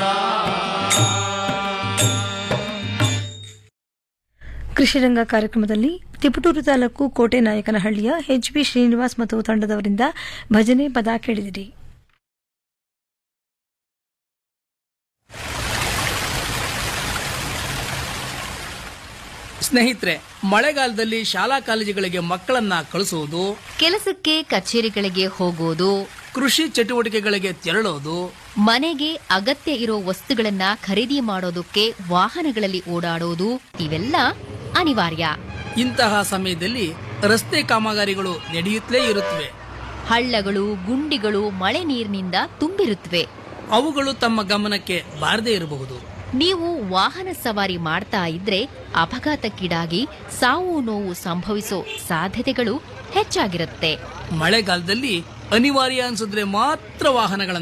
ಕೃಷಿರಂಗ ಕಾರ್ಯಕ್ರಮದಲ್ಲಿ ತಿಪಟೂರು ತಾಲೂಕು ಕೋಟೆ ನಾಯಕನಹಳ್ಳಿಯ ಎಚ್ ಬಿ ಶ್ರೀನಿವಾಸ್ ಮತ್ತು ತಂಡದವರಿಂದ ಭಜನೆ ಪದ ಕೇಳಿದಿರಿ ಸ್ನೇಹಿತರೆ ಮಳೆಗಾಲದಲ್ಲಿ ಶಾಲಾ ಕಾಲೇಜುಗಳಿಗೆ ಮಕ್ಕಳನ್ನ ಕಳಿಸುವುದು ಕೆಲಸಕ್ಕೆ ಕಚೇರಿಗಳಿಗೆ ಹೋಗೋದು ಕೃಷಿ ಚಟುವಟಿಕೆಗಳಿಗೆ ತೆರಳೋದು ಮನೆಗೆ ಅಗತ್ಯ ಇರೋ ವಸ್ತುಗಳನ್ನ ಖರೀದಿ ಮಾಡೋದಕ್ಕೆ ವಾಹನಗಳಲ್ಲಿ ಓಡಾಡೋದು ಇವೆಲ್ಲ ಅನಿವಾರ್ಯ ಇಂತಹ ಸಮಯದಲ್ಲಿ ರಸ್ತೆ ಕಾಮಗಾರಿಗಳು ನಡೆಯುತ್ತಲೇ ಇರುತ್ತವೆ ಹಳ್ಳಗಳು ಗುಂಡಿಗಳು ಮಳೆ ನೀರಿನಿಂದ ತುಂಬಿರುತ್ತವೆ ಅವುಗಳು ತಮ್ಮ ಗಮನಕ್ಕೆ ಬಾರದೇ ಇರಬಹುದು ನೀವು ವಾಹನ ಸವಾರಿ ಮಾಡ್ತಾ ಇದ್ರೆ ಅಪಘಾತಕ್ಕೀಡಾಗಿ ಸಾವು ನೋವು ಸಂಭವಿಸೋ ಸಾಧ್ಯತೆಗಳು ಹೆಚ್ಚಾಗಿರುತ್ತೆ ಮಳೆಗಾಲದಲ್ಲಿ ಅನಿವಾರ್ಯ ಅನ್ಸಿದ್ರೆ ಮಾತ್ರ ವಾಹನಗಳನ್ನ